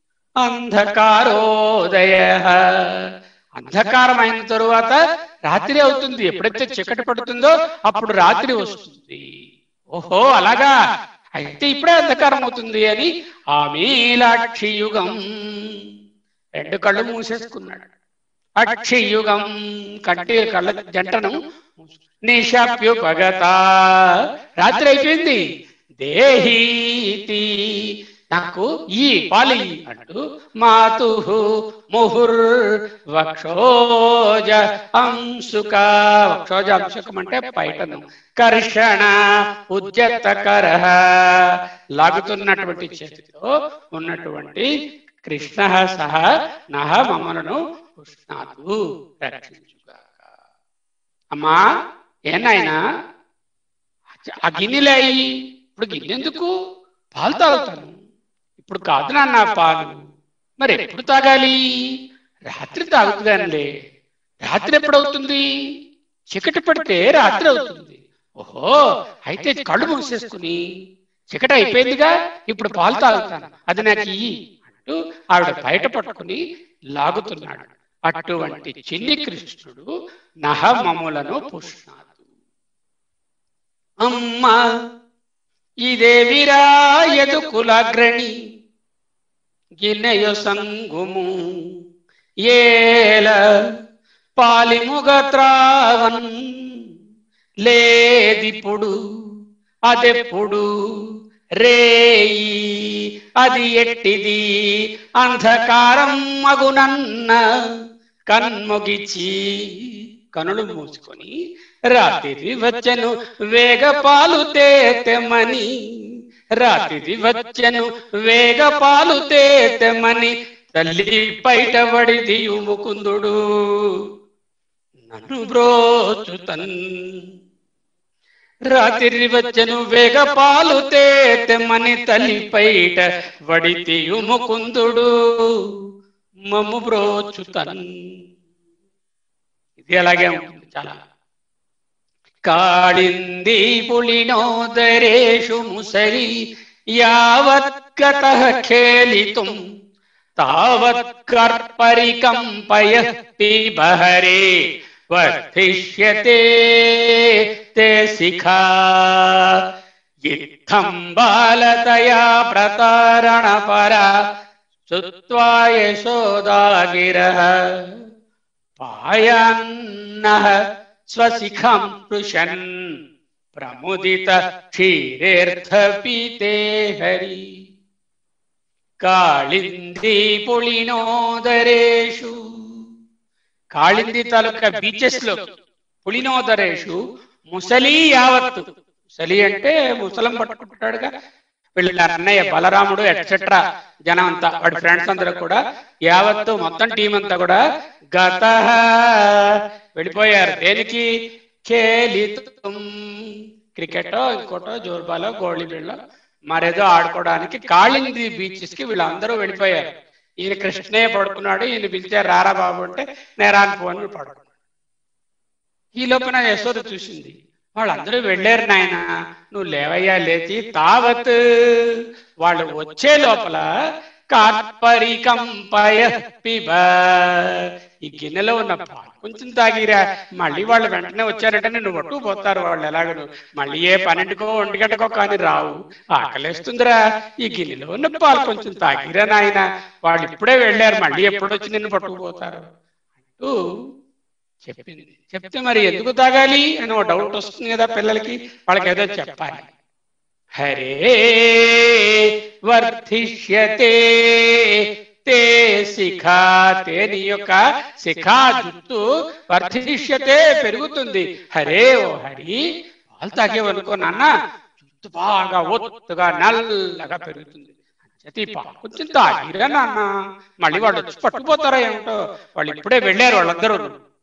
అంధకారోదయ అంధకారం అయిన తరువాత రాత్రి అవుతుంది ఎప్పుడైతే చీకటి పడుతుందో అప్పుడు రాత్రి వస్తుంది ఓహో అలాగా అయితే ఇప్పుడే అంధకారం అవుతుంది అని ఆ మీలాక్షియుగం రెండు కళ్ళు మూసేసుకున్నాడు అక్షియుగం కంటి కళ్ళ జంటను నిషప్యుపగత రాత్రి అయిపోయింది దేహీతి నాకు ఈ పాలి అంటూ మాతు ముహుర్ వక్షోజ అంశుక వక్షోజ అంశుకం అంటే పైటను కర్షణ ఉద్యతకర లాగుతున్నటువంటి చేతితో ఉన్నటువంటి కృష్ణ సహ నహ మమ్మలను కృష్ణాదు రక్షించుగాక అమ్మా ఏనాయనా ఆ గిన్నెలే అయ్యి ఇప్పుడు గిన్నె ఎందుకు పాలు తాగుతాను ఇప్పుడు కాదు నాన్న పాలు మరి ఎప్పుడు తాగాలి రాత్రి తాగుతుందండి రాత్రి ఎప్పుడవుతుంది చీకటి పడితే రాత్రి అవుతుంది ఓహో అయితే కళ్ళు మూసేసుకుని చీకటి అయిపోయిందిగా ఇప్పుడు పాలు తాగుతాను అది నాకు ఇయ్యి అంటూ ఆవిడ బయట పట్టుకుని లాగుతున్నాడు అటువంటి చిన్ని కృష్ణుడు నహమములను పుష్ణాదు అమ్మ ఇదేవిరా ఎదుకులగ్రణి గిన్నెయు సంగుము ఏల పాలిముగ త్రావన్ లేదిప్పుడు అదెప్పుడు రేయి అది ఎట్టిది అంధకారం మగునన్న కన్మొగిచి కనులు మూసుకొని రాత్రి వచ్చెను వేగపాలు తేతెమని రాత్రి వచ్చెను వేగపాలు తేతెమని తల్లి బయటపడిది ముకుందుడు నన్ను బ్రోచుతన్ రాత్రి వచ్చెను వేగపాలు తేతెమని తల్లి పైట వడితియు ముకుందుడు మమ్ము బ్రోచుతన్ ఇది అలాగే ఉంటుంది చాలా కాళింది పులినోదరేషు ముసలి యావత్కత ఖేలితుం తావత్కర్పరికంపయ పిబహరే వర్ధిష్యతే తే శిఖా ఇత్థం బాలతయా ప్రతారణ పరా శ్రుత్వా యశోదాగిరః పాయాన్నః స్వశిఖం పృశన్ ప్రముదిత క్షీరేర్థపీతే హరి కాళింది పులినోదరేషు కాళింది తాలూకా బీచెస్ లో పులినోదరేషు ముసలి యావత్తు ముసలి అంటే ముసలం పట్టుకుంటాడుగా వీళ్ళ అన్నయ్య బలరాముడు ఎట్సెట్రా జనం అంతా వాడి ఫ్రెండ్స్ అందరూ కూడా యావత్తు మొత్తం టీం అంతా కూడా గత వెళ్ళిపోయారు దేనికి ఖేలితం క్రికెటో ఇంకోటో జోర్బాలో గోళీ బిళ్ళ మరేదో ఆడుకోవడానికి కాళింది బీచెస్ కి వీళ్ళందరూ వెళ్ళిపోయారు ఈయన కృష్ణయ్య పడుకున్నాడు ఈయన పిలిచారు రారా బాబు అంటే నేరాని పోని పడుకున్నాడు ఈ లోపల యశోద చూసింది వాళ్ళందరూ వెళ్ళారు నాయన నువ్వు లేవయ్యా లేచి తావత్ వాళ్ళు వచ్చే లోపల కార్పరికంపయ పిబ ఈ గిన్నెలో ఉన్న పాలు కొంచెం తాగిరా మళ్ళీ వాళ్ళు వెంటనే వచ్చారంటే నువ్వు ఒట్టు పోతారు వాళ్ళు ఎలాగను మళ్ళీ ఏ పన్నెండుకో ఒంటి గంటకో కానీ రావు ఆకలేస్తుందిరా ఈ గిన్నెలో ఉన్న పాలు కొంచెం తాగిరా నాయన వాళ్ళు ఇప్పుడే వెళ్ళారు మళ్ళీ ఎప్పుడు వచ్చి నిన్ను పట్టుకుపోతారు అంటూ చెప్పింది చెప్తే మరి ఎందుకు తాగాలి అని ఒక డౌట్ వస్తుంది కదా పిల్లలకి వాళ్ళకి ఏదో చెప్పాలి హరే వర్ధిష్యతే తే శిఖా తే నీ యొక్క శిఖా జుట్టు వర్ధిష్యతే పెరుగుతుంది హరే ఓ హరి పాలు తాగేవనుకో నాన్న జుట్టు బాగా ఒత్తుగా నల్లగా పెరుగుతుంది చేతి పాలు కొంచెం తాగిరా నాన్న మళ్ళీ వాళ్ళు వచ్చి పట్టుకుపోతారా ఏమిటో వాళ్ళు ఇప్పుడే వెళ్ళారు వాళ్ళందరూ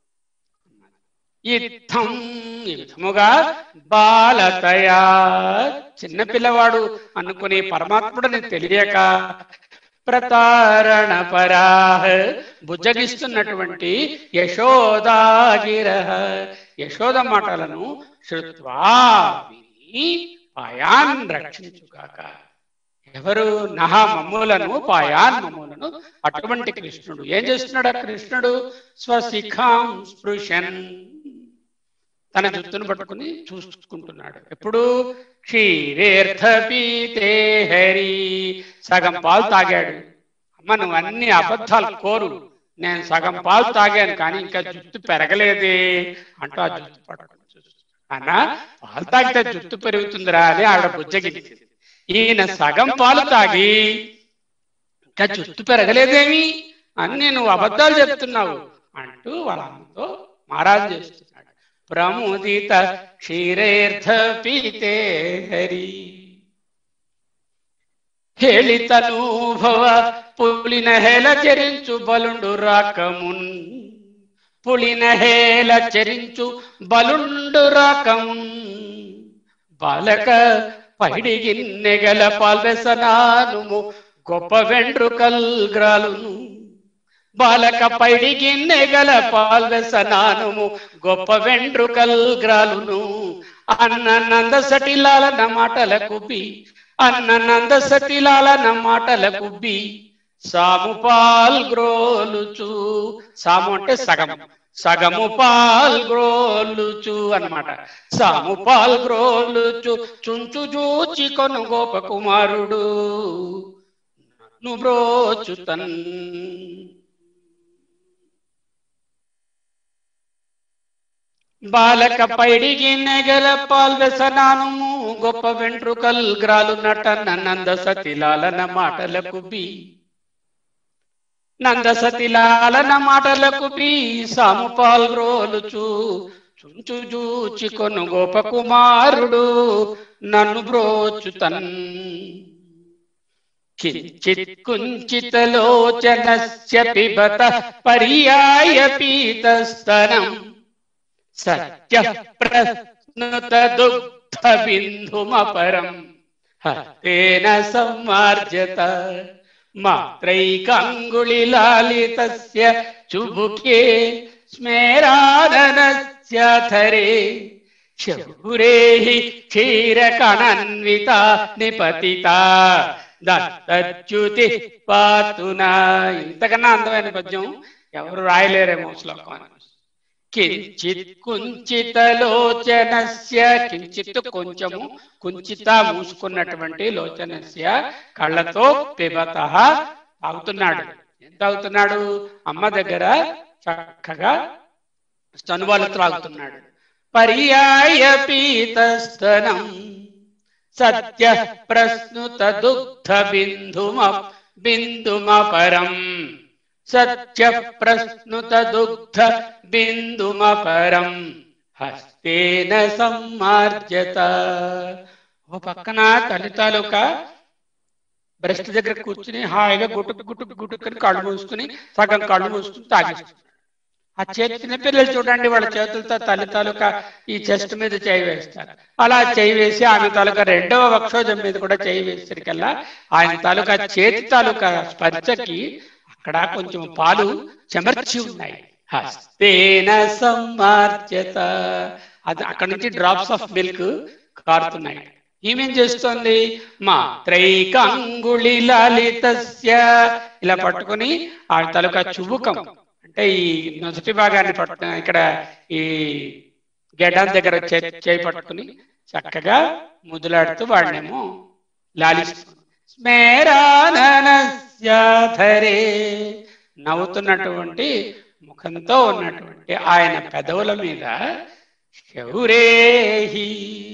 యుద్ధం ఈ విధముగా బాలతయా చిన్న పిల్లవాడు అనుకునే పరమాత్ముడని తెలియక ప్రతారణ పరాహ బుజ్జగిస్తున్నటువంటి యశోదాగిర యశోద మాటలను శృత్వా విని పాయాన్ రక్షించుగాక ఎవరు నహ మమ్ములను పాయాన్ మమ్ములను అటువంటి కృష్ణుడు ఏం చేస్తున్నాడు ఆ కృష్ణుడు స్వశిఖాం స్పృశన్ తన జుత్తును పట్టుకుని చూసుకుంటున్నాడు ఎప్పుడు క్షీరేర్థ పీతే హరి సగం పాలు తాగాడు అమ్మ నువ్వు అన్ని అబద్ధాలు కోరు నేను సగం పాలు తాగాను కానీ ఇంకా జుట్టు పెరగలేదే అంటూ ఆ జుట్టు పట్టుకుని చూస్తున్నాడు అన్న పాలు తాగితే జుట్టు పెరుగుతుందిరా అని ఆవిడ బుజ్జగింది ఈయన సగం పాలు తాగి ఇంకా జుట్టు పెరగలేదేమి అని నేను అబద్ధాలు చెప్తున్నావు అంటూ వాళ్ళ అమ్మతో మారాజు చేస్తున్నాడు ప్రముదిత క్షీరేర్థ పీతే హరి ಹೇಳಿತನು ಭವ ಪುಳಿನ ಹೇಲ ಚರಿಂಚು ಬಲುಂಡು ರಾಕಮುನ್ పులిన హేల చరించు బలుండు రాకమున్ బాలక పైడిగిన్నెగల పాల్వెసనానుము గొప్ప వెండ్రుకల్ గ్రాలును బాలక పైడిగిన్నెగల పాల్వెసనానుము గొప్ప వెండ్రుకల్ గ్రాలును అన్న నంద సటిలాల మాటల కుబ్బి అన్న నంద సటిలాల మాటల కుబ్బి సాము పాల్ గ్రోలుచు సాము అంటే సగం సగము పాల్ గ్రోలుచు అన్నమాట సాము పాల్ గ్రోలుచు చుంచు చూచి కొను గోప కుమారుడు ను బ్రోచుతన్ Thank you. బాలక పైడిగి నెగల పాల్వెసనానుము గొప్ప వెంట్రుకల్ గ్రాలు నట నంద సతిలాలన మాటలకు బి నంద సతిలాలన మాటలకు బి సాము పాల్గ్రోలుచు చుంచు జూచి కొను గోపకుమారుడు నన్ను బ్రోచు తన్ కించిత్ కుంచితలోచనస్య పిబత పర్యాయ పీతస్తనం సత్య ప్రశ్నుత దుగ్ధ బిందుమపరం హస్తేన సంమార్జత మాత్రైకాంగుళిలాలితస్య చుబుకే స్మేరాదనస్య ధరే శౌరేహి క్షీరకణన్విత నిపతిత దత్తచ్యుతి పాతునా ఇంతకన్నా అందమైన పద్యం ఎవరు రాయలేరేమో శ్లోకం అని కించిత్ కుంచితలోచనస్య కించిత్ కొంచెము కుంచిత మూసుకున్నటువంటి లోచనస్య కళ్ళతో పిబత తాగుతున్నాడు ఎంత తాగుతున్నాడు అమ్మ దగ్గర చక్కగా స్తనువాలు త్రాగుతున్నాడు పర్యాయ పీతస్తనం సత్య ప్రశ్నుత దుగ్ధ బిందుమ బిందుమ పరం సత్య ప్రశ్నుత దుగ్ధ బిందుమ పరం హస్తేన సమ్మార్జత ఓ పక్కన తల్లి తాలూకా బ్రెస్ట్ దగ్గర కూర్చుని హాయిగా గుటుకు గుటుకు గుటుకుని కళ్ళు మూసుకుని సగం కళ్ళు మూసుకుని తాగిస్తుంది ఆ చేతి చిన్నపిల్లలు చూడండి వాళ్ళ చేతులతో తల్లి తాలూకా ఈ చెస్ట్ మీద చేయి వేస్తారు అలా చేయి వేసి ఆమె తాలూకా రెండవ వక్షోజం మీద కూడా చేయి వేసరికల్లా ఆయన తాలూకా చేతి తాలూకా స్పర్శకి అక్కడ కొంచెం పాలు చెమర్చి ఉన్నాయి హస్తేన సమ్మార్జత అది అక్కడ నుంచి డ్రాప్స్ ఆఫ్ మిల్క్ కారుతున్నాయి ఈమెం చేస్తోంది మా త్రైకంగుళి లలితస్య ఇలా పట్టుకొని ఆ తాలూకా చుబుకం అంటే ఈ నొసటి భాగాన్ని పట్టు ఇక్కడ ఈ గెడ్డం దగ్గర చే- చేయి పట్టుకుని చక్కగా ముద్దులాడుతూ వాడినేమో లాలిస్తుంది స్మేరాననస్యాధరే నవ్వుతున్నటువంటి ముఖంతో ఉన్నటువంటి ఆయన పెదవుల మీద శౌరేహి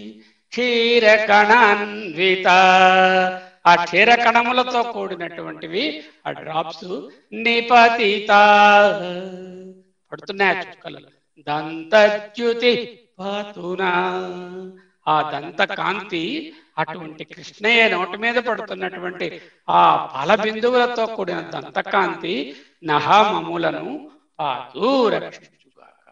క్షీరకణాన్విత ఆ క్షీరకణములతో కూడినటువంటివి ఆ డ్రాప్స్ నిపతిత పడుతున్నాయి ఆ చుక్కలు దంతచ్యుతి పాతునా ఆ దంత కాంతి అటువంటి కృష్ణయ్య నోటి మీద పడుతున్నటువంటి ఆ పాల బిందువులతో కూడిన దంతకాంతి నహామములను పాతూ రక్షించుగాక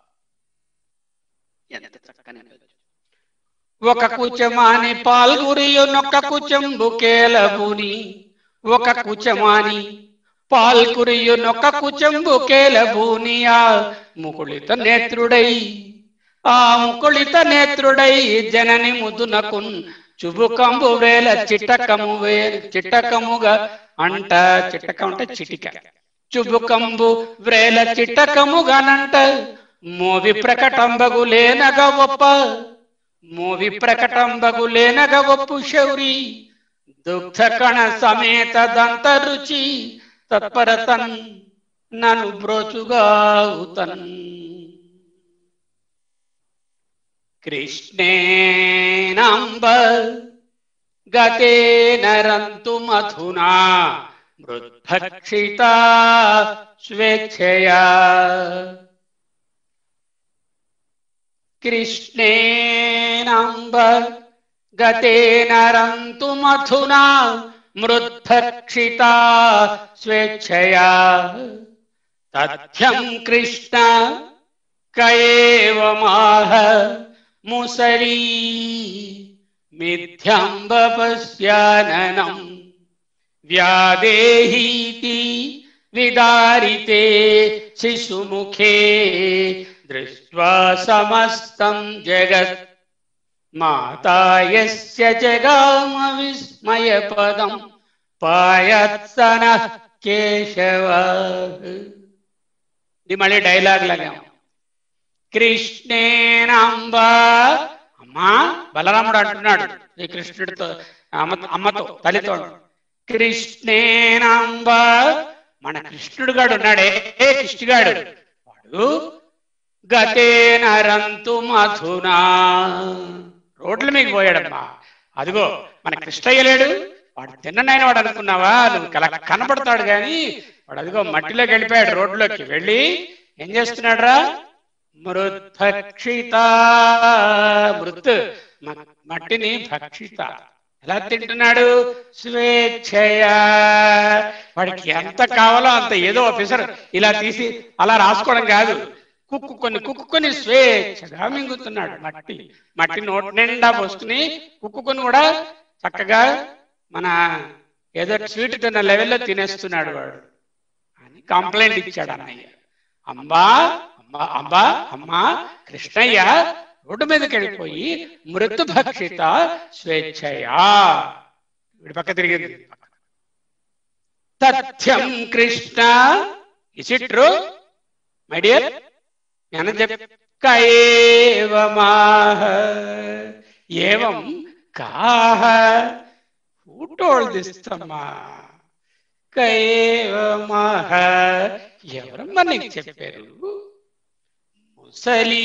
ఎంత చక్కని పద్యం. ఒక కుచమాని పాల్గురియునొక్క కుచంబుకేలబుని ఒక కుచమాని పాల్కురియునొక్క కుచంబుకేలబూని ఆ ముకుళిత నేత్రుడై ఆ ముకుళిత నేత్రుడై జనని ముదునకున్ చుబుకంబు వేల చిట్టకము వే చిట్టకముగా అంట చిట్టకం అంటే చిటిక చుబుకంబు వ్రేల చిట్టకముగానంట మోవి ప్రకటంబగు లేనగ ఒప్ప మోవి ప్రకటంబగు లేనగ ఒప్పు శౌరి దుగ్ధ కణ సమేత దంత రుచి తత్పరతన్ నను బ్రోచుగావుతన్ కృష్ణేనాంబ గతే నరంతు మధునా మృద్భక్షిత స్వేచ్ఛయా కృష్ణేనాంబ గతే నరంతు మధునా మృద్భక్షిత స్వేచ్ఛయా తథ్యం కృష్ణ కయేవమాహ ముసలీ మిథ్యంబ పశ్యాననం వ్యాదేహీతి విదారితే శిశుముఖే దృష్ట్వా సమస్తం జగత్ మాతాయస్య జగామ విస్మయ పదం పాయత్సన కేశవ ఇది మళ్ళీ డైలాగ్ లాగా కృష్ణేనాంబ అమ్మా బలరాముడు అంటున్నాడు ఈ కృష్ణుడితో అమ్మ అమ్మతో తల్లితో కృష్ణేనాంబ మన కృష్ణుడు గాడు ఉన్నాడే ఏ కృష్ణుగాడు వాడు గతేన రంతు మధునా రోడ్ల మీకు పోయాడమ్మా అదిగో మన కృష్ణయ్య లేడు వాడు తిన్ననైన వాడు అనుకున్నావా నువ్వు కల కనపడతాడు గాని వాడు అదిగో మట్టిలోకి వెళ్ళిపోయాడు రోడ్లోకి వెళ్ళి ఏం చేస్తున్నాడు రా మృద్భక్షిత మృత్ మ- మట్టిని భక్షిత ఎలా తింటున్నాడు స్వేచ్ఛయ వాడికి ఎంత కావాలో అంత ఏదో ఆఫీసర్ ఇలా తీసి అలా రాసుకోవడం కాదు కుక్కు కొన్ని కుక్కు కొన్ని స్వేచ్ఛగా మింగుతున్నాడు మట్టి మట్టి నోటి నిండా పోసుకుని కుక్కుకొని కూడా చక్కగా మన ఏదో స్వీట్ తిన్న లెవెల్లో తినేస్తున్నాడు వాడు అని కంప్లైంట్ ఇచ్చాడు అన్నయ్య అంబా అమ్మా అంబా అమ్మా కృష్ణయ్య రోడ్డు మీదకి వెళ్ళిపోయి మృతు భక్షిత స్వేచ్ఛయా వీడి పక్క తిరిగింది తథ్యం Krishna is it true my dear నేను కయేవమాహ ఏవం కాహ హూ టోల్డ్ దిస్ తమ్మా కయేవమాహ ఎవరమ్మా నీకు చెప్పారు ముసలి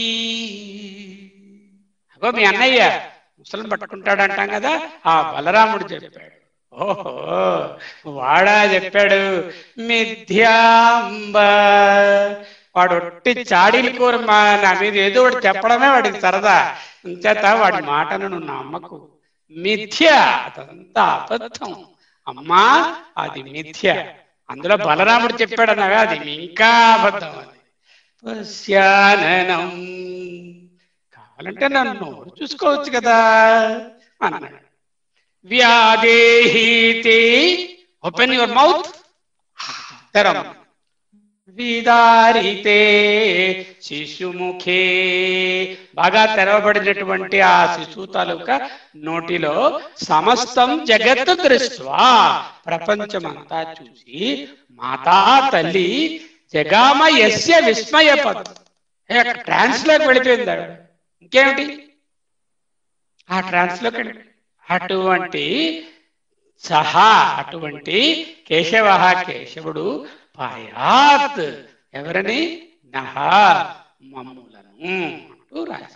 అగో మీ అన్నయ్య ముసలిని పట్టుకుంటాడు అంటాం కదా ఆ బలరాముడు చెప్పాడు ఓహో వాడా చెప్పాడు మిథ్యాంబ వాడు ఒట్టి చాడీలు కూర మా నా మీద ఏదో ఒకటి చెప్పడమే వాడికి సరదా ఇంచేత వాడి మాటను నువ్వు నమ్మకు మిథ్య అదంతా అబద్ధం అమ్మా అది మిథ్య అందులో బలరాముడు చెప్పాడు అన్నగా అది ఇంకా అబద్ధం అది పశ్యాననం కావాలంటే నన్ను నోరు చూసుకోవచ్చు కదా అన్నాడు వ్యాదేహీతి ఓపెన్ యువర్ మౌత్ తెరం విదారితే శిశుముఖే బాగా తెరవబడినటువంటి ఆ శిశువు తాలూకా నోటిలో సమస్తం జగత్తు దృష్ట్వా ప్రపంచమంతా చూసి మాతా తల్లి జగామ యస్య విస్మయ పదం ట్రాన్స్ లోకి వెళ్ళిపోయింది ఆవిడ ఇంకేమిటి ఆ ట్రాన్స్ లోకి వెళ్ళి అటువంటి సహా అటువంటి కేశవ కేశవుడు పాయాత్ ఎవరని నహ మమ్ములను అంటూ రాశారు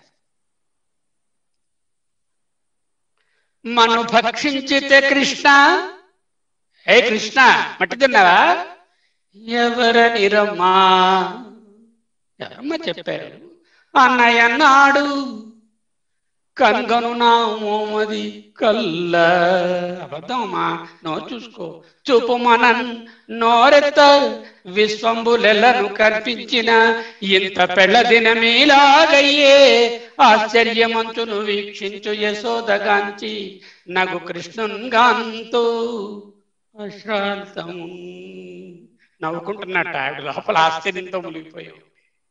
మను భక్షించితే కృష్ణ ఏ కృష్ణ మట్టి తిన్నావా ఎవరని రమ్మా ఎవరమ్మా చెప్పారు అన్నయ్య అన్నాడు కనుగను నా మోమది కల్ల అబద్ధమా నో చూసుకో చూపు మనన్ నోరెత్త విశ్వంబులెల్లను కల్పించిన ఇంత పెళ్ళ దినమీలాగయ్యే ఆశ్చర్యమంచును వీక్షించు యశోదగాంచి నగు కృష్ణున్గాంతు అశాంతము నవ్వుకుంటున్నట్ట ఆవిడ లోపల ఆశ్చర్యంతో మునిగిపోయావు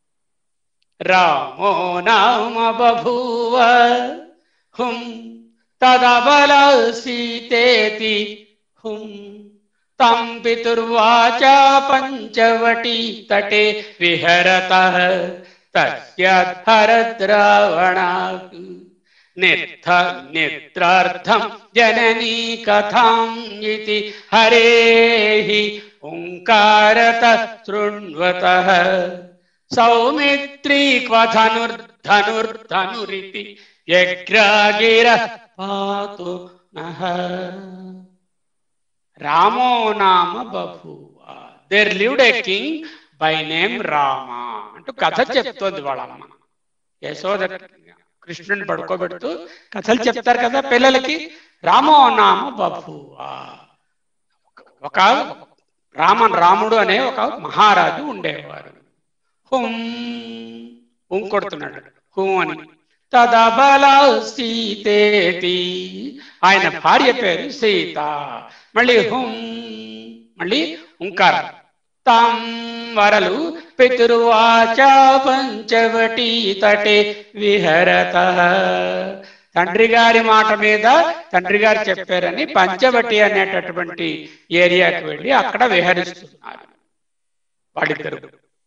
రామో నామ బభూవ హుం తదబల సీతేతి హుం తం పితుర్వాచ పంచవటీ తటే విహరత తస్య హరద్రావణాక్ నిర్ధ నిద్రార్థం జననీ కథాం ఇతి హరేహి ఓంకారత శృణ్వతః సౌమిత్రీ క్వధనుర్ధనుర్ధనురితి యగ్రాగిర పాతు నః రామో నామ బభూవ there lived a king by name Rama అంటూ కథ చెప్తోంది వాళ్ళమ్మ యశోద కృష్ణుని పడుకోబెడుతూ కథలు చెప్తారు కదా పిల్లలకి రామో నామ బభూవ ఒక రామన్ రాముడు అనే ఒక మహారాజు ఉండేవారు హుం హుం కొడుతున్నాడు హుం అని తదబల సీతేతి ఆయన భార్య పేరు సీత మళ్ళీ హుం మళ్ళీ ఉంకారం తాం వరలు పితృవాచ పంచవటీ తటే విహరత తండ్రి గారి మాట మీద తండ్రి గారు చెప్పారని పంచవటి అనేటటువంటి ఏరియాకి వెళ్ళి అక్కడ విహరిస్తున్నారు వాళ్ళిద్దరు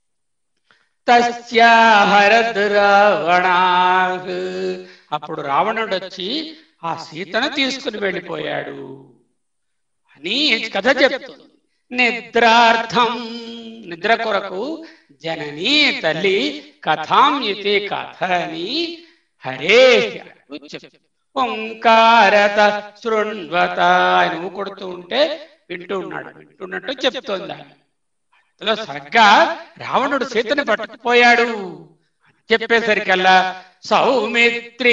తస్యాహరద్ రావణాహ్ అప్పుడు రావణుడు వచ్చి ఆ సీతను తీసుకుని వెళ్ళిపోయాడు అని కథ చెప్తుంది నిద్రార్థం నిద్ర కొరకు జనని తల్లి కథాం ఇతి కథని హరే అంటూ చెప్పు. ఓంకారత శృణ్వత ఆయన ఊ కొడుతూ ఉంటే వింటూ ఉన్నాడు వింటున్నట్టు చెప్తోంది ఆమె. అందులో సరిగ్గా రావణుడు సీతని పట్టుకుపోయాడు అని చెప్పేసరికల్లా సౌమిత్రి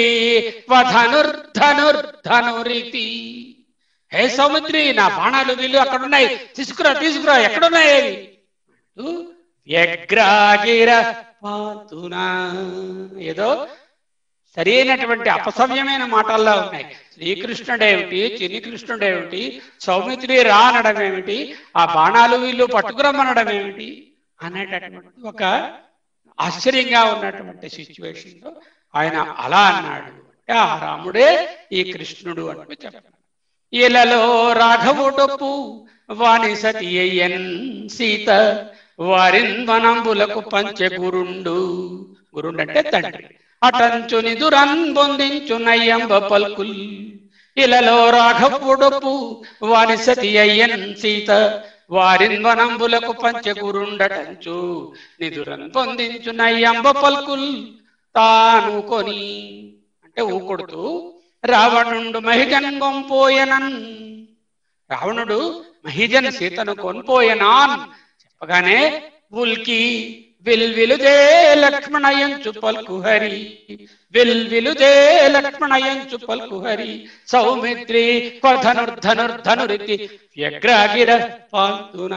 వధనుర్ధనుర్ధనురితి హే సౌమిత్రి నా బాణాలు వీళ్ళు అక్కడ ఉన్నాయి తీసుకురా తీసుకురా ఎక్కడున్నాయి అవి అంటూ వ్యగ్రాగిర పాతునా ఏదో సరైనటువంటి అపసవ్యమైన మాటల్లో ఉన్నాయి శ్రీకృష్ణుడేమిటి చిన్ని కృష్ణుడేమిటి సౌమిత్రి రా అనడం ఏమిటి ఆ బాణాలు వీళ్ళు పట్టుకురమ్మనడం ఏమిటి అనేటటువంటి ఒక ఆశ్చర్యంగా ఉన్నటువంటి సిచ్యువేషన్ లో ఆయన అలా అన్నాడు అంటే ఆ రాముడే ఈ కృష్ణుడు అంటూ చెప్పారు ఇలలో రాఘవుడొప్పు వాణి సతి అయ్యన్ సీత వారిన్ వనంబులకు పంచె గురుండు గురుండు అంటే తండ్రి అటంచుని దురన్ పొందించునయ్యంబ పల్కుల్ ఇలలో రాఘవుడొప్పు వాణి సతి అయ్యన్ సీత వారిన్ వనంబులకు పంచె గురుండటంచు నిదురన్ పొందించునయ్యంబ పల్కుల్ తాను కొని అంటే ఊకొడుతూ రావణుండు మహిజన్ గొంపోయనన్ రావణుడు మహిజన్ సీతను కొనిపోయనాన్ చెప్పగానే ఉల్కి విల్విలుదే లక్ష్మణయంచు పల్కుహరి విల్విలుదే లక్ష్మణయంచు పల్కుహరి సౌమిత్రి ధనుర్ధనుర్ధనురితి వ్యగ్రాగిర పాంతున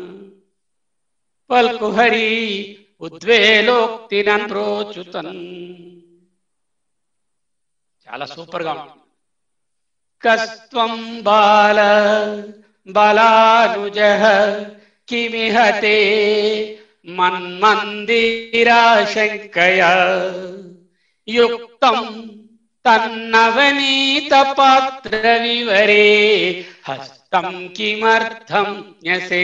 పల్కుహరి ఉద్వేలోక్తి నన్రోచుతన్ చాలా సూపర్ గా ఉంటుంది కస్త్వం బాల బలానుజ కిమిహతే మన్మందిరాశంకయ యుక్తం తన్నవనీత పాత్ర వివరే హస్తం కిమర్థం న్యసే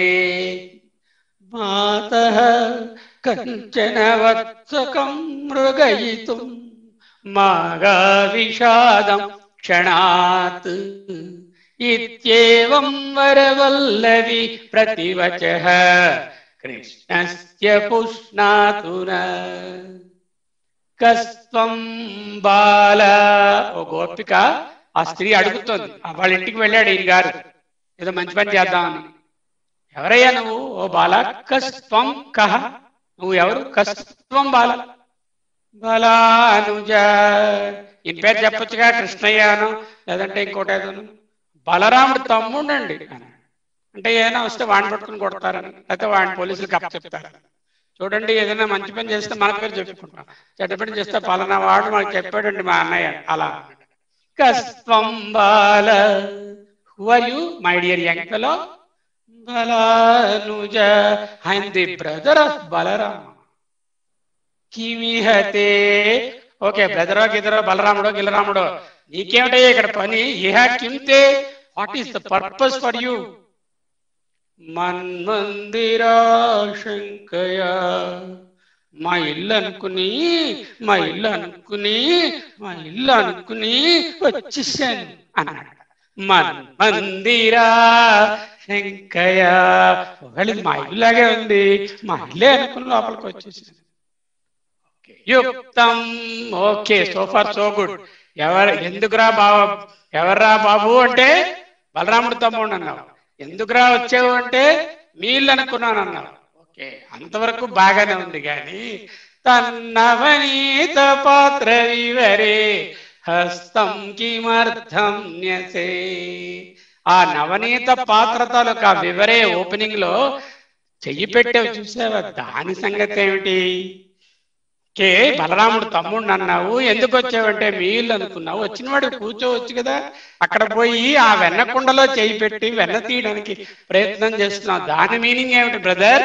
మాత కంచన వత్సకం మృగయితుం మాగా విషాదం క్షణాత్ ఇత్యేవం వరవల్లవి ప్రతివచ కృష్ణస్య పుష్ణాతున కస్త్వం బాల ఓ గోపిక ఆ స్త్రీ అడుగుతోంది ఆ వాళ్ళ ఇంటికి వెళ్ళాడు ఈయన గారు ఏదో మంచి పని చేద్దామని ఎవరయ్యా నువ్వు ఓ బాల కస్త్వం కహ నువ్వు ఎవరు కస్త్వం బాల బలానుజ ఈయన పేరు చెప్పొచ్చుగా కృష్ణయ్యను లేదంటే ఇంకోటి ఏదోను బలరాముడు తమ్ముడండి అని అంటే ఏదైనా వస్తే వాడిని పట్టుకుని కొడతారని లేకపోతే వాడిని పోలీసులకు అప్ప చెప్తారు చూడండి ఏదైనా మంచి పని చేస్తే మన పేరు చెప్పుకుంటాం చెడ్డ పని చేస్తే పలానా వాడు మనకు చెప్పాడండి మా అన్నయ్య అలా కస్త్వం బాల who are you my dear young fellow బలానుజ I'm the brother of Balarama కిమిహతే ఓకే బ్రదరో గిదరో బలరాముడో గిలరాముడో నీకేమిటయ్యా ఇక్కడ పని ఇహ కింతే what is the purpose for you మన్మందిరాశంకయ మా ఇల్లు అనుకుని మా ఇల్లు అనుకుని మా ఇల్లు అనుకుని వచ్చేసాను అన్నాడు మన్మందిరా శంకయ ఒకవేళ ఇది మా ఇల్లులాగే ఉంది మా ఇల్లే అనుకుని లోపలికి వచ్చేసాను యుక్తం ఓకే సోఫార్ సో గుడ్ ఎవరు ఎందుకురా బాబు ఎవర్రా బాబు అంటే బలరాముడు తమ్ముడు అన్నావు ఎందుకురా వచ్చావు అంటే మీళ్ళు అనుకున్నాను అన్నావు ఓకే అంతవరకు బాగానే ఉంది కానీ తన్నవనీత పాత్ర వివరే హస్తం కిమర్థం న్యసే ఆ నవనీత పాత్ర తాలూకా వివరే ఓపెనింగ్ లో చెయ్యి పెట్టావు చూసావా దాని సంగతి ఏమిటి కే బలరాముడు తమ్ముడు అన్నావు ఎందుకు వచ్చావంటే మీళ్ళు అనుకున్నావు వచ్చినవాడు కూర్చోవచ్చు కదా అక్కడ పోయి ఆ వెన్న కుండలో చేయి పెట్టి వెన్న తీయడానికి ప్రయత్నం చేస్తున్నావు దాని మీనింగ్ ఏమిటి బ్రదర్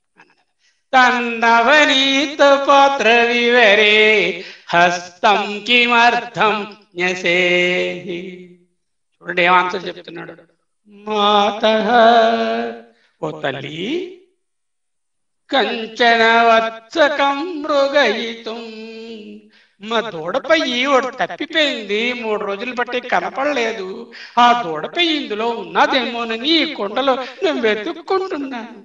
తన్నవనీత పాత్ర వివరే హస్తం కిమర్థం న్యసే చూడండి ఏం ఆన్సర్ చెప్తున్నాడు మాత ఓ తల్లి కంచన వత్సకం మృగయితుం మా దూడపై ఒకటి తప్పిపోయింది మూడు రోజులు బట్టి కనపడలేదు ఆ దూడపై ఇందులో ఉన్నదేమోనని ఈ కొండలో నేను వెతుక్కుంటున్నాను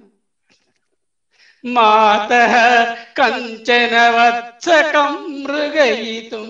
మాత కంచన వత్సకం మృగయితం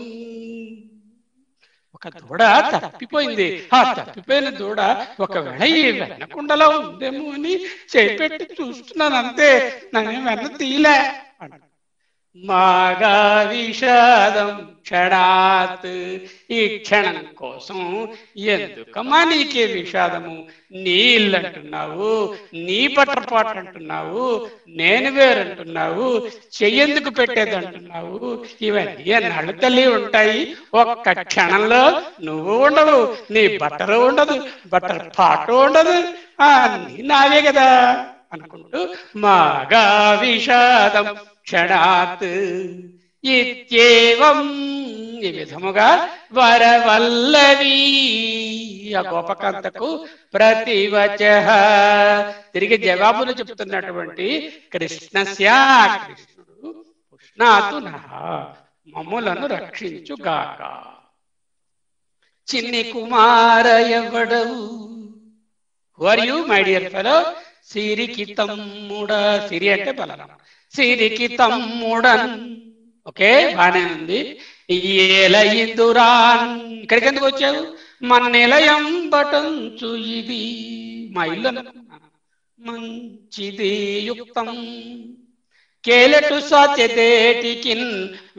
ఒక దూడ తప్పిపోయింది ఆ తప్పిపోయిన దూడ ఒకవేళ ఈ వెన్నకుండలో ఉందేమో అని చేపెట్టి చూస్తున్నాను అంతే నన్ను వెన్న తీలే అన్నాడు. మాగా విషాదం క్షణాత్ ఈ క్షణం కోసం ఎందుకమ్మా నీకే విషాదము నీ ఇల్లు అంటున్నావు నీ పట్టపాటు అంటున్నావు నేను వేరంటున్నావు చెయ్యెందుకు పెట్టేది అంటున్నావు ఇవన్నీ ఎన్నాళ్ళు తల్లి ఉంటాయి ఒక్క క్షణంలో నువ్వు ఉండవు నీ బట్టలు ఉండదు బట్టల పాటు ఉండదు ఆ నీ నావే కదా అనుకుంటూ మాగా విషాదం క్షణాత్ ఇత్యేవం ఈ విధముగా వరవల్లవి ఆ గోపకాంతకు ప్రతివచ తిరిగి జవాబులు చెప్తున్నటువంటి కృష్ణస్య కృష్ణుడు ఉష్ణాతు నః మమ్ములను రక్షించుగాక చిన్ని కుమార ఎవడవు were you my dear fellow సిరికి తమ్ముడా సిరి అంటే బలరామ సిరికి తమ్ముడన్ ఓకే బానే ఉంది ఏల ఇందురాన్ ఇక్కడికి ఎందుకు వచ్చావు మన నిలయం బటంచు ఇది మా ఇల్లు అనుకున్నాను మంచిది యుక్తం కేలటు సాచెదేటికిన్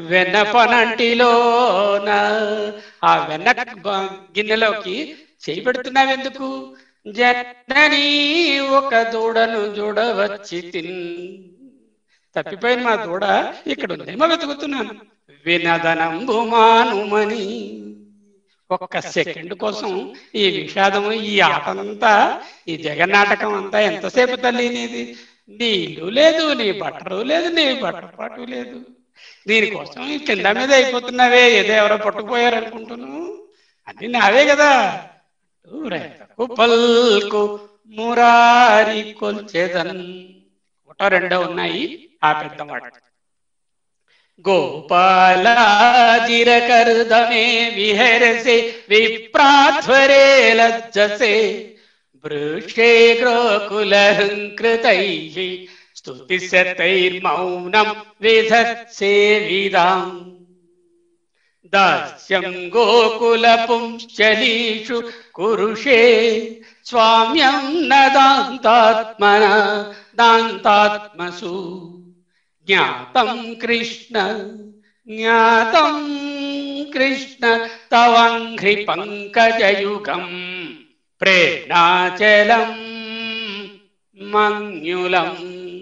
వెన్నపనంటిలోన ఆ వెన్న బ- గిన్నెలోకి చేయి పెడుతున్నావెందుకు జనని ఒక దూడను చూడవచ్చి తిన్ తప్పిపోయిన మా దూడ ఇక్కడ ఉందేమో వెతుకుతున్నాను వినదనంబు మానుమని ఒక్క సెకండ్ కోసం ఈ విషాదము ఈ ఆటంతా ఈ జగన్నాటకం అంతా ఎంతసేపు తల్లి నీది నీ ఇల్లు లేదు నీ బట్టలు లేదు నీ బట్టపాటు లేదు దీనికోసం ఈ కింద మీద అయిపోతున్నావే ఏదో ఎవరో పట్టుకుపోయారు అనుకుంటున్నావు అన్ని నావే కదా రేతకు పల్కు మురారి కొల్చెదన్ ఒకటో రెండో ఉన్నాయి ఆ పెద్ద మాట గోపాలాజిరకర్దమే విహరసే విప్రాధ్వరే లజ్జసే వృషే గోకులహృతై స్తుతిశతైర్మౌనం విధత్సేవిదాం దాస్యం గోకుల పుంశ్చలీషు కురుషే స్వామ్యం న దాంతాత్మన దాంతాత్మసు జ్ఞాతం కృష్ణ జ్ఞాతం కృష్ణ తవంఘ్రి పంకజయుగం ప్రేణాచలం మన్యులం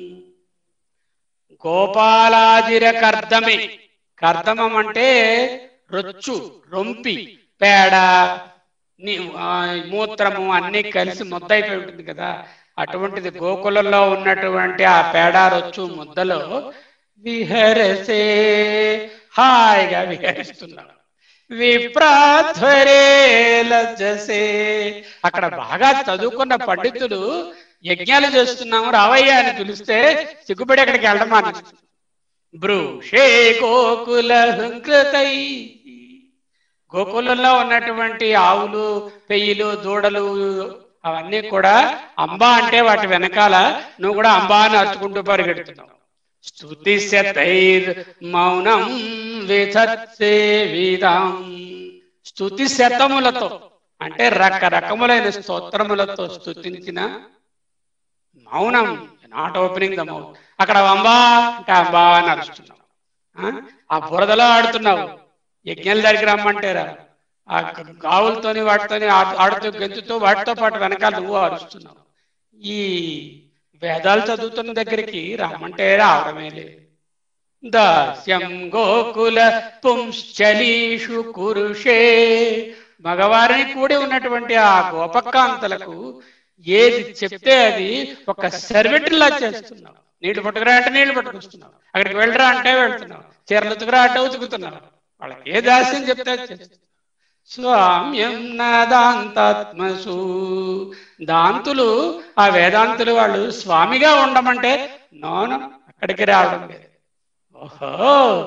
గోపాలాజిర కర్దమే కర్దమం అంటే రొచ్చు రొంపి పేడ ని- ఆ, మూత్రము అన్ని కలిసి ముద్ద అయిపోయి ఉంటుంది కదా అటువంటిది గోకులంలో ఉన్నటువంటి ఆ పేడ రొచ్చు ముద్దలో విహరసే హాయిగా విహరిస్తున్నాడు విప్రాధ్వరే లజ్జసే అక్కడ బాగా చదువుకున్న పండితుడు యజ్ఞాలు చేస్తున్నాము రావయ్య అని పిలిస్తే సిగ్గుపడి అక్కడికి వెళ్ళడం మానేస్తుంది భ్రూషే గోకుల హృతై గోకులంలో ఉన్నటువంటి ఆవులు పెయ్యిలు దూడలు అవన్నీ కూడా అంబా అంటే వాటి వెనకాల నువ్వు కూడా అంబా అని అరుచుకుంటూ పరిగెడుతున్నావు స్తుతి శతైర్ మౌనం విధత్సే వీరాం స్తుతి శతములతో అంటే రకరకములైన స్తోత్రములతో స్తుతించిన మౌనం నాట్ ఓపెనింగ్ ద మౌత్ అక్కడ అంబా అంటే అంబా అని అరుస్తున్నావు ఆ? ఆ బురదలో ఆడుతున్నావు యజ్ఞాల దగ్గరికి రమ్మంటారా ఆ క- గావులతోని వాటితోని ఆ- ఆడుతూ గెంతుతూ వాటితో పాటు వెనకాల నువ్వు అరుస్తున్నావు ఈ వేదాలు చదువుతున్న దగ్గరికి రమ్మంటే రావడమే లేదు దాస్యం గోకుల పుంశ్చలీషు కురుషే మగవారిని కూడి ఉన్నటువంటి ఆ గోపకాంతలకు ఏది చెప్తే అది ఒక సర్వెంట్లా చేస్తున్నావు నీళ్లు పట్టుకురా అంటే నీళ్లు పట్టుకొస్తున్నావు అక్కడికి వెళ్ళరా అంటే వెళ్తున్నావు చీరలు ఉతుకురా అంటే ఉతుకుతున్నావు వాళ్ళకి ఏ దాస్యం చెప్తే అది చేస్తున్నావు స్వామ్యం నా దాంతాత్మసు దాంతులు ఆ వేదాంతులు వాళ్ళు స్వామిగా ఉండమంటే నోను అక్కడికి రావడం లేదు ఓహో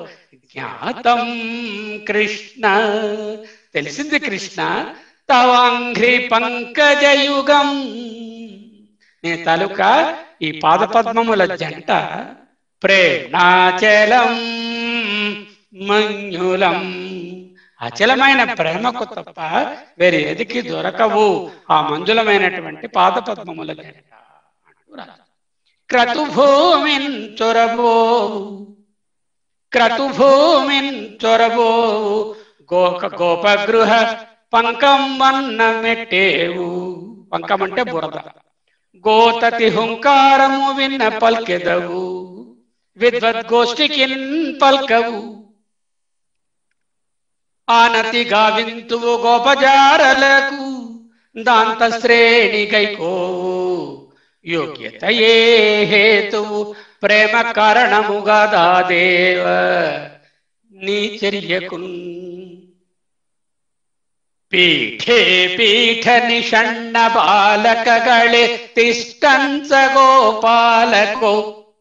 జ్ఞాతం కృష్ణ తెలిసింది కృష్ణ తవాంఘ్రి పంకజయుగం నీ తలుక ఈ పాదపద్మముల జంట ప్రేమాచలం మంజులం అచలమైన ప్రేమకు తప్ప వేరే ఎదికి దొరకవు ఆ మంజులమైనటువంటి పాదపద్మముల జంట అంటూ రాశారు. క్రతుభూమిన్ చొరబోవు క్రతుభూమిన్ చొరబోవు గోక గోపగృహ పంకం వన్న మెట్టేవు పంకం అంటే బురద గోతతి హుంకారము విన్న పల్కెదవు విద్వద్గోష్ఠికిన్ పల్కవు ఆనతి గావింతువు గోపజారలకు దాంత శ్రేణి గైకోవు యోగ్యతయే హేతువు ప్రేమ కారణముగా దాదేవ నీ చర్యకున్ పీఠే పీఠ నిషಣ್ಣ ಬಾಲಕಗಳೇ ತಿಷ್ಟಂಸ ಗೋಪಾಲಕೋ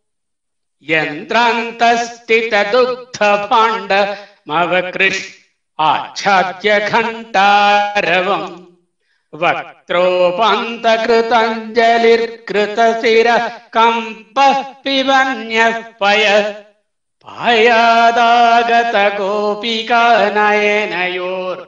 ಯಂತ್ರಾಂತಸ್ಥಿತ ದುಗ್ಧ ಭಾಂಡ ಮವಕೃಷ್ ಆಚ್ಛಾದ್ಯ ಘಂಟಾರವಂ ವಕ್ತ್ರೋಪಾಂತ ಕೃತಾಂಜಲಿರ್ಕೃತ ಶಿರ ಕಂಪ ಪಿಬನ್ಯ ಪಯ ಪಾಯಾದಾಗತ ಗೋಪಿಕಾ ನಯನಯೋರ್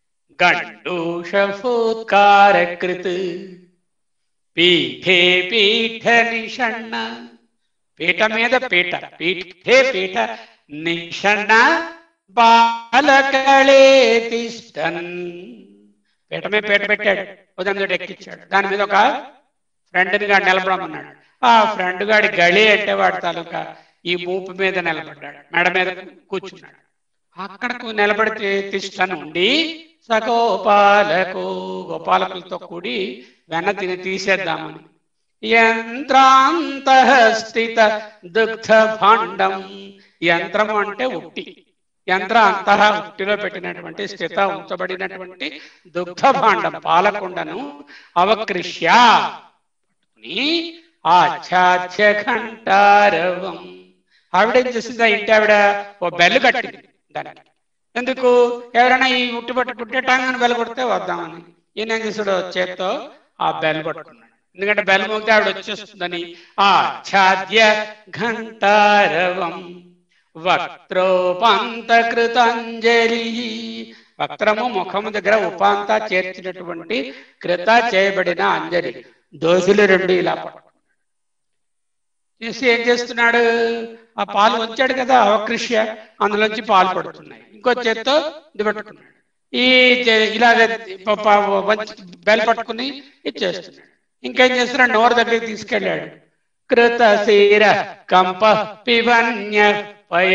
గండూషఫూత్కారకృత్ పీఠే పీఠ నిషಣ್ణ పీఠ మీద పీఠ పీఠే పీఠ నిషಣ್ణ బాలకళే తిష్టన్ పీఠ మీద పీఠ పెట్టాడు ఉదయం తోటి ఎక్కించాడు దాని మీద ఒక ఫ్రెండ్ గాడు నిలబడమన్నాడు ఆ ఫ్రెండ్ గాడి గళి అంటే వాడి తాలూకా ఈ మూపు మీద నిలబడ్డాడు మెడ మీద కూర్చున్నాడు అక్కడకు నిలబడితే తిష్టను ఉండి సగోపాలకు గోపాలకులతో కూడి వెన్న తిని తీసేద్దామని యంత్రాంతఃస్థిత దుగ్ధ భాండం యంత్రము అంటే ఉట్టి యంత్ర అంతః ఉట్టిలో పెట్టినటువంటి స్థిత ఉంచబడినటువంటి దుగ్ధ భాండం పాలకుండను అవకృష్య పట్టుకుని ఆఛాధ్య ఘంటారవం ఆవిడేం చేసింది ఆ ఇంటి ఆవిడ ఓ బెల్లు కట్టింది దానికి ఎందుకు ఎవరైనా ఈ ఉట్టి పట్టుకుంటే టాంగని బెల్ కొడితే వద్దామని ఈయన ఏం చేసాడు చేత్తో ఆ బెల్ పట్టుకున్నాడు ఎందుకంటే బెల్ మోగితే ఆవిడ వచ్చేస్తుందని ఆ ఛాద్య ఘంటారవం వక్త్రోపాంత కృతాంజలి వక్త్రము ముఖము దగ్గర ఉపాంత చేర్చినటువంటి కృత చేయబడిన అంజలి దోశలు రెండు ఇలా పట్టుకున్నాడు చేసి ఏం చేస్తున్నాడు ఆ పాలు వచ్చాడు కదా అవకృష్య అందులోంచి పాలు పడుతున్నాయి ఇంకో చేత్తో ఇది పట్టుకున్నాడు ఈ చే- ఇలాగ ప- ప- వంచి బెల్ పట్టుకుని ఇచ్చేస్తున్నాడు ఇంకేం చేస్తున్నాడు నోరు దగ్గరికి తీసుకెళ్ళాడు కృత శిర కంప పివన్య పయ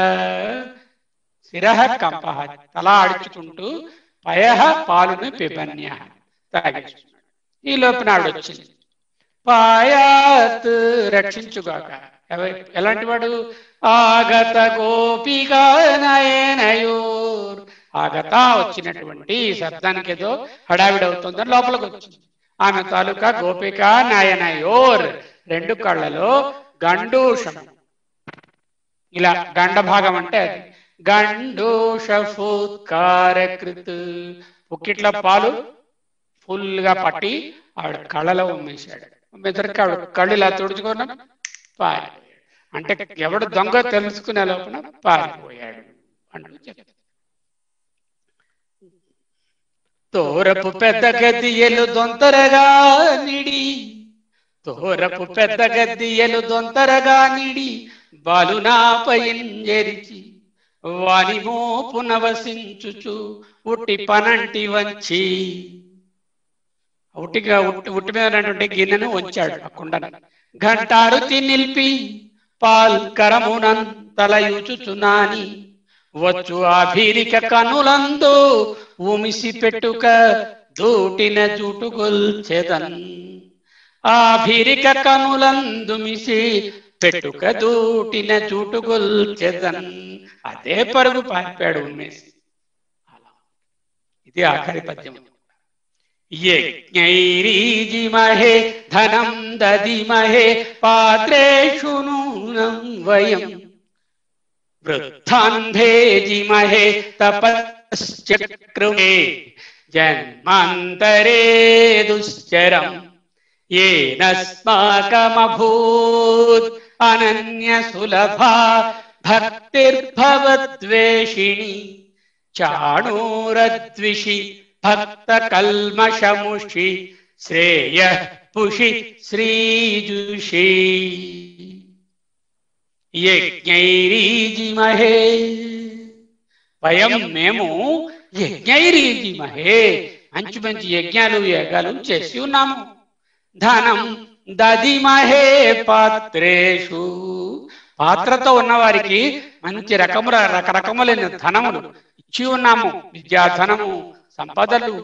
శిర కంప తల ఆడించుకుంటూ పయ పాలుని పిబన్య తాగేస్తున్నాడు ఈ లోపు నాడు వచ్చింది పాయాత్ రక్షించుగాక ఎవ- ఎలాంటి వాడు ఆగత గోపిగా నయనయోర్ ఆగత వచ్చినటువంటి ఈ శబ్దానికి ఏదో హడావిడవుతుందని లోపలికి వచ్చింది ఆమె తాలూకా గోపిక నయనయోర్ రెండు కళ్ళలో గండూషం ఇలా గండ భాగం అంటే అది గండూష ఫూత్కారకృత్ పుక్కిట్ల పాలు ఫుల్ గా పట్టి ఆవిడ కళ్ళలో ఉమ్మేశాడు ఉమ్మేసరికి ఆవిడ కళ్ళు ఇలా తుడుచుకున్న పారిపోయాడు అంటే ఎవడు దొంగ తెలుసుకునే లోపల పారిపోయాడు అంటూ చెప్తాడు తోరపు పెద్ద గదియలు దొంతరగా నిడి తోరపు పెద్ద గద్దియలు దొంతరగా నిడి బాలునాపయింజెరిచి వాని మోపు నవసించుచు ఉట్టి పనంటి వంచి ఉట్టిగా ఉట్టి ఉట్టి మీద ఉన్నటువంటి గిన్నెను ఉంచాడు ఆ కుండను ఘంటారు నిలిపి పాల్ కరమునం తలయుచుచునాని వచ్చు ఆ భీరిక కనులందు ఉమిసి పెట్టుక దూటిన జూటుగొల్చెదన్ ఆ భీరిక కనులందుమిసి పెట్టుక దూటిన జూటుగొల్చెదన్ అదే పరుగు పారిపాడు ఉమ్మేసి అలా ఇది ఆఖరి పద్యం యజ్ఞైరీజిమహే ధనం దదిమహే పాత్రేషు నూనం వయం వృద్ధాన్ భేజిమహే తపశ్చక్రుమే జన్మాంతరే దుశ్చరం ఏనస్మాకమభూత్ అనన్య సులభా భక్తిర్భవద్వేషిణి చాణూరద్విషి భక్త కల్మషముషి శ్రేయ పుషి శ్రీజుషి యజ్ఞైరీజిమహే వయం మేము యజ్ఞైరీజిమహే మంచి మంచి యజ్ఞాలు యాగాలు చేసి ఉన్నాము ధనం దదిమహే పాత్రేషు పాత్రతో ఉన్నవారికి మంచి రకముల రకరకములైన ధనములు ఇచ్చి ఉన్నాము విద్యాధనము సంపదలు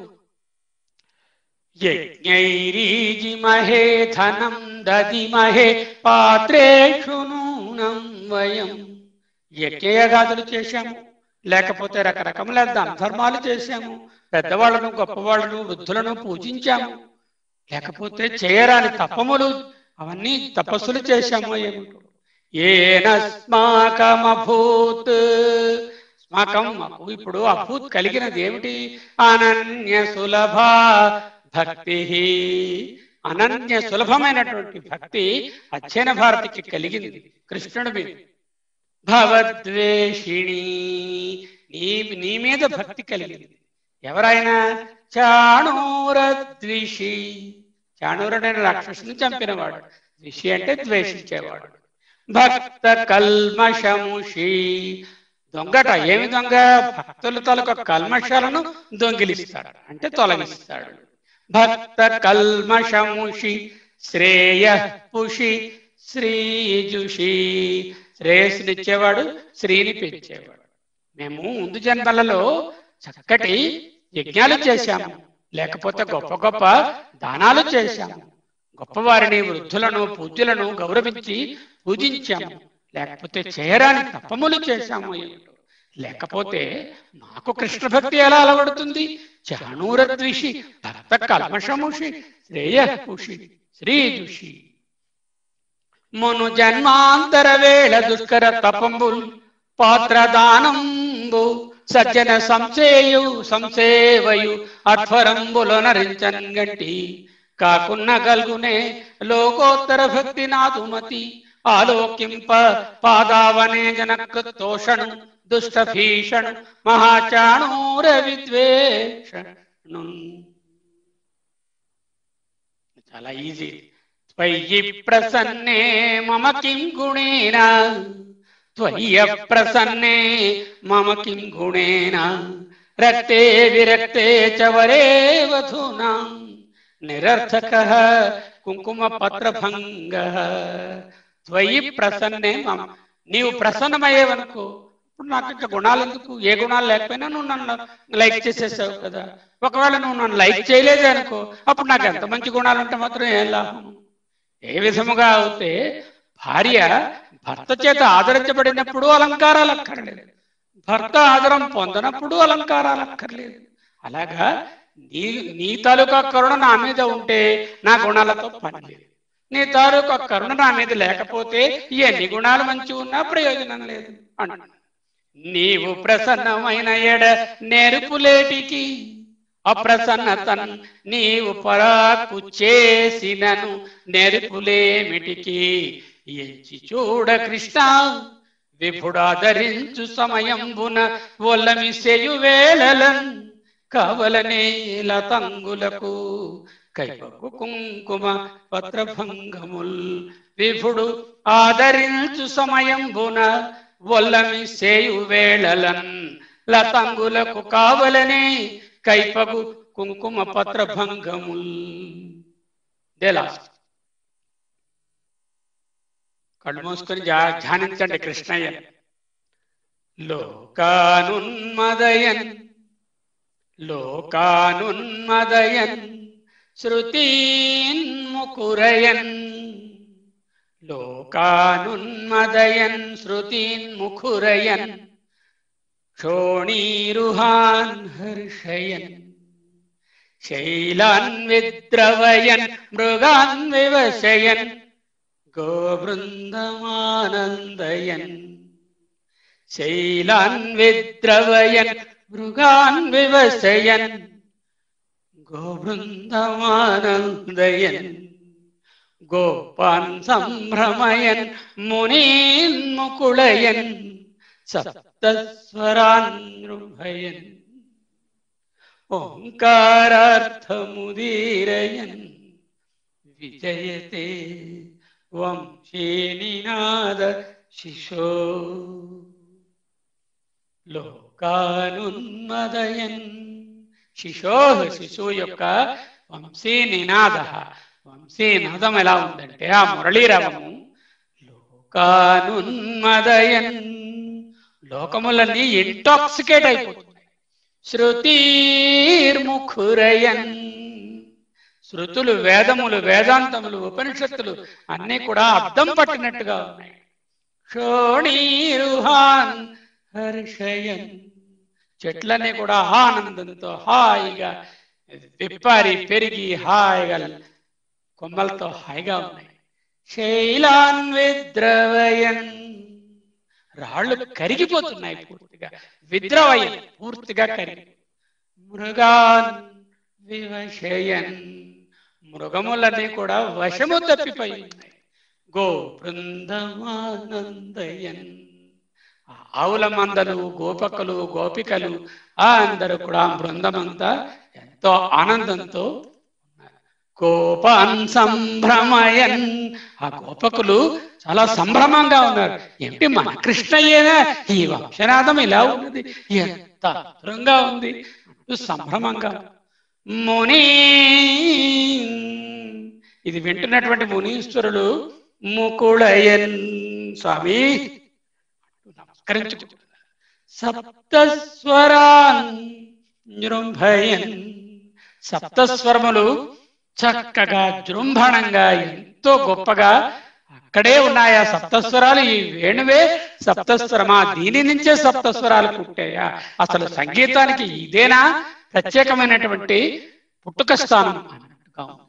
యజ్ఞైరీజిమహే ధనం దదిమహే పాత్రేషు నూనం వయం యజ్ఞయగాదులు చేశాము లేకపోతే రకరకముల దాన ధర్మాలు చేశాము పెద్దవాళ్ళను గొప్పవాళ్ళను వృద్ధులను పూజించాము లేకపోతే చేయరాని తపములు అవన్నీ తపస్సులు చేశాము ఏమిటో ఏనస్మాకమభూత్ స్మాకం మాకు ఇప్పుడు అభూత్ కలిగినది ఏమిటి అనన్య సులభ భక్తి అనన్య సులభమైనటువంటి భక్తి అధ్యయన భారతికి కలిగింది కృష్ణుడి మీద భవద్వేషిణి నీ నీ మీద భక్తి కలిగింది ఎవరైనా చాణూరద్విషి చాణూరుడైన రాక్షసుని చంపినవాడు ద్విషి అంటే ద్వేషించేవాడు భక్త కల్మషముషి దొంగట ఏమి దొంగ భక్తుల తాలూకా కల్మషాలను దొంగిలిస్తాడు అంటే తొలగిస్తాడు భక్త కల్మషముషి శ్రేయ పుషి శ్రీజుషి శ్రేయస్సునిచ్చేవాడు శ్రీని పెంచేవాడు మేము ముందు జన్మలలో చక్కటి యజ్ఞాలు చేశాము లేకపోతే గొప్ప గొప్ప దానాలు చేశాము గొప్పవారిని వృద్ధులను పూజ్యులను గౌరవించి పూజించాము లేకపోతే చేయరాని తప్పములు చేశాము ఏమిటో లేకపోతే మాకు కృష్ణ భక్తి ఎలా అలవడుతుంది చాణూర ద్విషి భక్త కల్మషముషి శ్రేయ పుషి శ్రీజుషి మును జన్మాంతర వేళ దుష్కర తపంబుల్ పాత్రదానంబు సజ్జన సంసేయు సంసేవయు అధ్వరంబుల నరించన్ గంటి కాకున్న గల్గునే లోకోత్తర భక్తి నాదుమతి ఆలోకింప పాదావనే జనక తోషణు దుష్ట భీషణు మహాచాణూర విద్వేషణు చాలా ఈజీ త్వయి ప్రసన్నే మమ కిం గుణేన త్వయ్య ప్రసన్నే మమ కిం గుణేన రక్తే విరక్తే చ వరే వధూనా నిరర్థక కుంకుమ పత్రభంగ త్వయి ప్రసన్నే మమ నీవు ప్రసన్నమయ్యేవనుకో ఇప్పుడు నాకు ఇంకా గుణాలు ఎందుకు ఏ గుణాలు లేకపోయినా నువ్వు నన్ను లైక్ చేసేసావు కదా ఒకవేళ నువ్వు నన్ను లైక్ చేయలేదే అనుకో అప్పుడు నాకు ఎంత మంచి గుణాలు ఉంటే మాత్రం ఏం లాభం ఏ విధముగా అవుతే భార్య భర్త చేత ఆదరించబడినప్పుడు అలంకారాలు అక్కర్లేదు భర్త ఆదరం పొందనప్పుడు అలంకారాలు అక్కర్లేదు అలాగా నీ నీ తాలూకా కరుణ నా మీద ఉంటే నా గుణాలతో పని లేదు నీ తాలూకా కరుణ నా మీద లేకపోతే ఎన్ని గుణాలు మంచి ఉన్నా ప్రయోజనం లేదు అంట నీవు ప్రసన్నమైన ఎడ నేర్పులేటికి అప్రసన్నతన్ నీవు పరాకు చేసినను నెరుపులేమిటికి ఎంచి చూడ కృష్ణ విభుడాదరించు సమయంబున ఒల్లమి సెయు వేళలన్ కవలనేల తంగులకు కైపకు కుంకుమ పత్రభంగముల్ విభుడు ఆదరించు సమయంబున ఒల్లమి సేయు వేళలన్ లతంగులకు కావలనే కైపగు కుంకుమ పత్రభంగముల్ దే లాస్ట్ కళ్ళు మూసుకొని ధ్యా- ధ్యానించండి కృష్ణయ్య లోకానున్మదయన్ లోకానున్మదయన్ శృతీన్ముకురయన్ లోకానున్మదయన్ శృతీన్ముఖురయన్ క్షోణీరుహాన్ హర్షయన్ శైలాన్ విద్రవయన్ మృగాన్ వివశయన్ గోబృందమానందయన్ శైలాన్ విద్రవయన్ మృగాన్ వివశయన్ గోబృందమానందయన్ గోపాన్ సంభ్రమయన్ మునీన్ ముకుళయన్ సప్తస్వరాన్ నృభయన్ ఓంకారార్థముదీరయన్ విజయతే వంశీనినాద శిశో లోకానున్మదయన్ శిశో శిశువు యొక్క వంశీ నినాద వంశీ నాదం ఎలా ఉందంటే ఆ మురళీరవము లోకానున్మదయన్ లోకములన్నీ ఇంటాక్సికేట్ అయిపోతున్నాయి శృతిర్ముఖురయన్ శృతులు వేదములు వేదాంతములు ఉపనిషత్తులు అన్నీ కూడా అర్థం పట్టినట్టుగా ఉన్నాయి షోణీరుహాన్ హర్షయన్ చెట్లన్నీ కూడా ఆనందంతో హాయిగా విప్పారి పెరిగి హాయిగా కొమ్మలతో హాయిగా ఉన్నాయి శైలాన్ విద్రవయన్ రాళ్ళు కరిగిపోతున్నాయి పూర్తిగా విద్రవయన్ పూర్తిగా కరిగి మృగాన్ వివశయన్ మృగములన్నీ కూడా వశము తప్పిపోయి ఉన్నాయి గో బృందమానందయన్ ఆవుల మందలు గోపకులు గోపికలు ఆ అందరూ కూడా ఆ బృందమంతా ఎంతో ఆనందంతో ఉన్నారు గోపాన్ సంభ్రమయన్ ఆ గోపకులు చాలా సంభ్రమంగా ఉన్నారు ఏమిటి మన కృష్ణయ్యేనా ఈ వంశనాదం ఇలా ఉన్నది ఎంత అద్భుతంగా ఉంది అంటూ సంభ్రమంగా ముని ఇది వింటున్నటువంటి మునీశ్వరులు ముకుళయన్ స్వామి నమస్కరించుకుంటున్నారు సప్తస్వరాన్ జృంభయన్ సప్తస్వరములు చక్కగా జృంభణంగా ఎంతో గొప్పగా అక్కడే ఉన్నాయా సప్తస్వరాలు ఈ వేణువే సప్తస్వరమా దీని నుంచే సప్తస్వరాలు పుట్టాయా అసలు సంగీతానికి ఇదేనా ప్రత్యేకమైనటువంటి పుట్టుక స్థానం అన్నట్టుగా ఉంది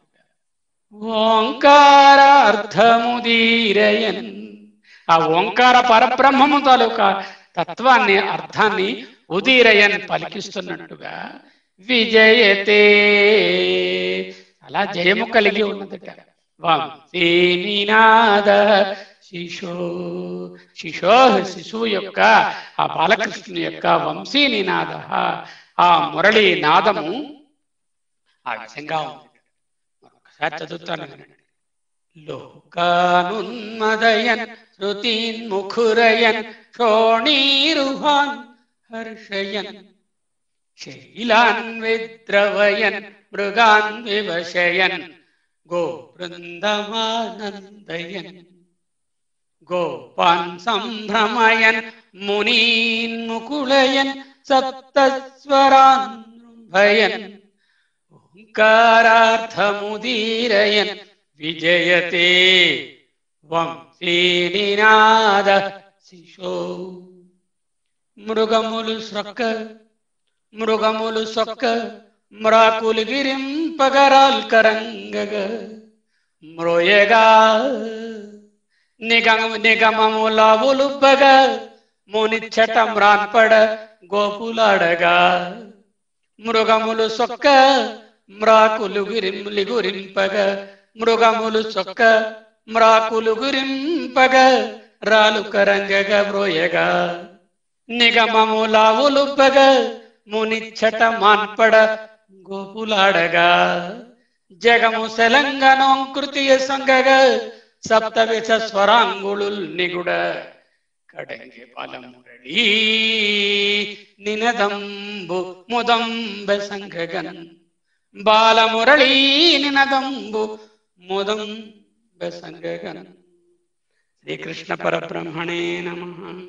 ఓంకారార్థముదీరయన్ ఆ ఓంకార పరబ్రహ్మము తాలూకా తత్వాన్ని అర్థాన్ని ఉదీరయన్ పలికిస్తున్నట్టుగా విజయతే అలా జయము కలిగి ఉన్నదట వంశీ నినాద శిశో శిశో శిశువు యొక్క ఆ బాలకృష్ణుని యొక్క వంశీ నినాద ఆ మురళి నాదము ఆ విధంగా ఉంది ఒకసారి చదువుతాను వినండి లోకానున్మదయన్ శృతీన్ ముఖురయన్ శోణీరుహాన్ హర్షయన్ శైలాన్ విద్రవయన్ మృగాన్ వివశయన్ గో బృందమానందయన్ గోపాన్ సంభ్రమయన్ మునీన్ ముకుళయన్ సప్తస్వరాన్ భయన్ ఓంకారార్థముదీరయన్ విజయతే వంశీనినాద శిశో మృగములు సొక్క మృగములు సొక్క మ్రాకులు గిరింపగరాల్ కరంగగ మ్రోయగా నిగమ నిగమముల ఉలుబ్బగ మునిచ్చట మ్రాన్పడ గోపులాడగా మృగములు సొక్క మ్రాకులు గురిములి గురింపగ మృగములు సొక్క మ్రాకులు గురింపగ రాలు కరంగగ బ్రోయగా నిగమముల ఉలుబ్బగ మునిచ్చట మాన్పడ గోపులాడగా జగము సెలంగనోంకృతియ సంగగ సప్తవిధ స్వరాంగుళుల్ నిగుడ కడంగి బలమురళీ నినదంబు ముదంబ సంగగన్ బాలమురళీ నినదంబు ముదంబ సంగగన్ శ్రీకృష్ణ పరబ్రహ్మణే నమ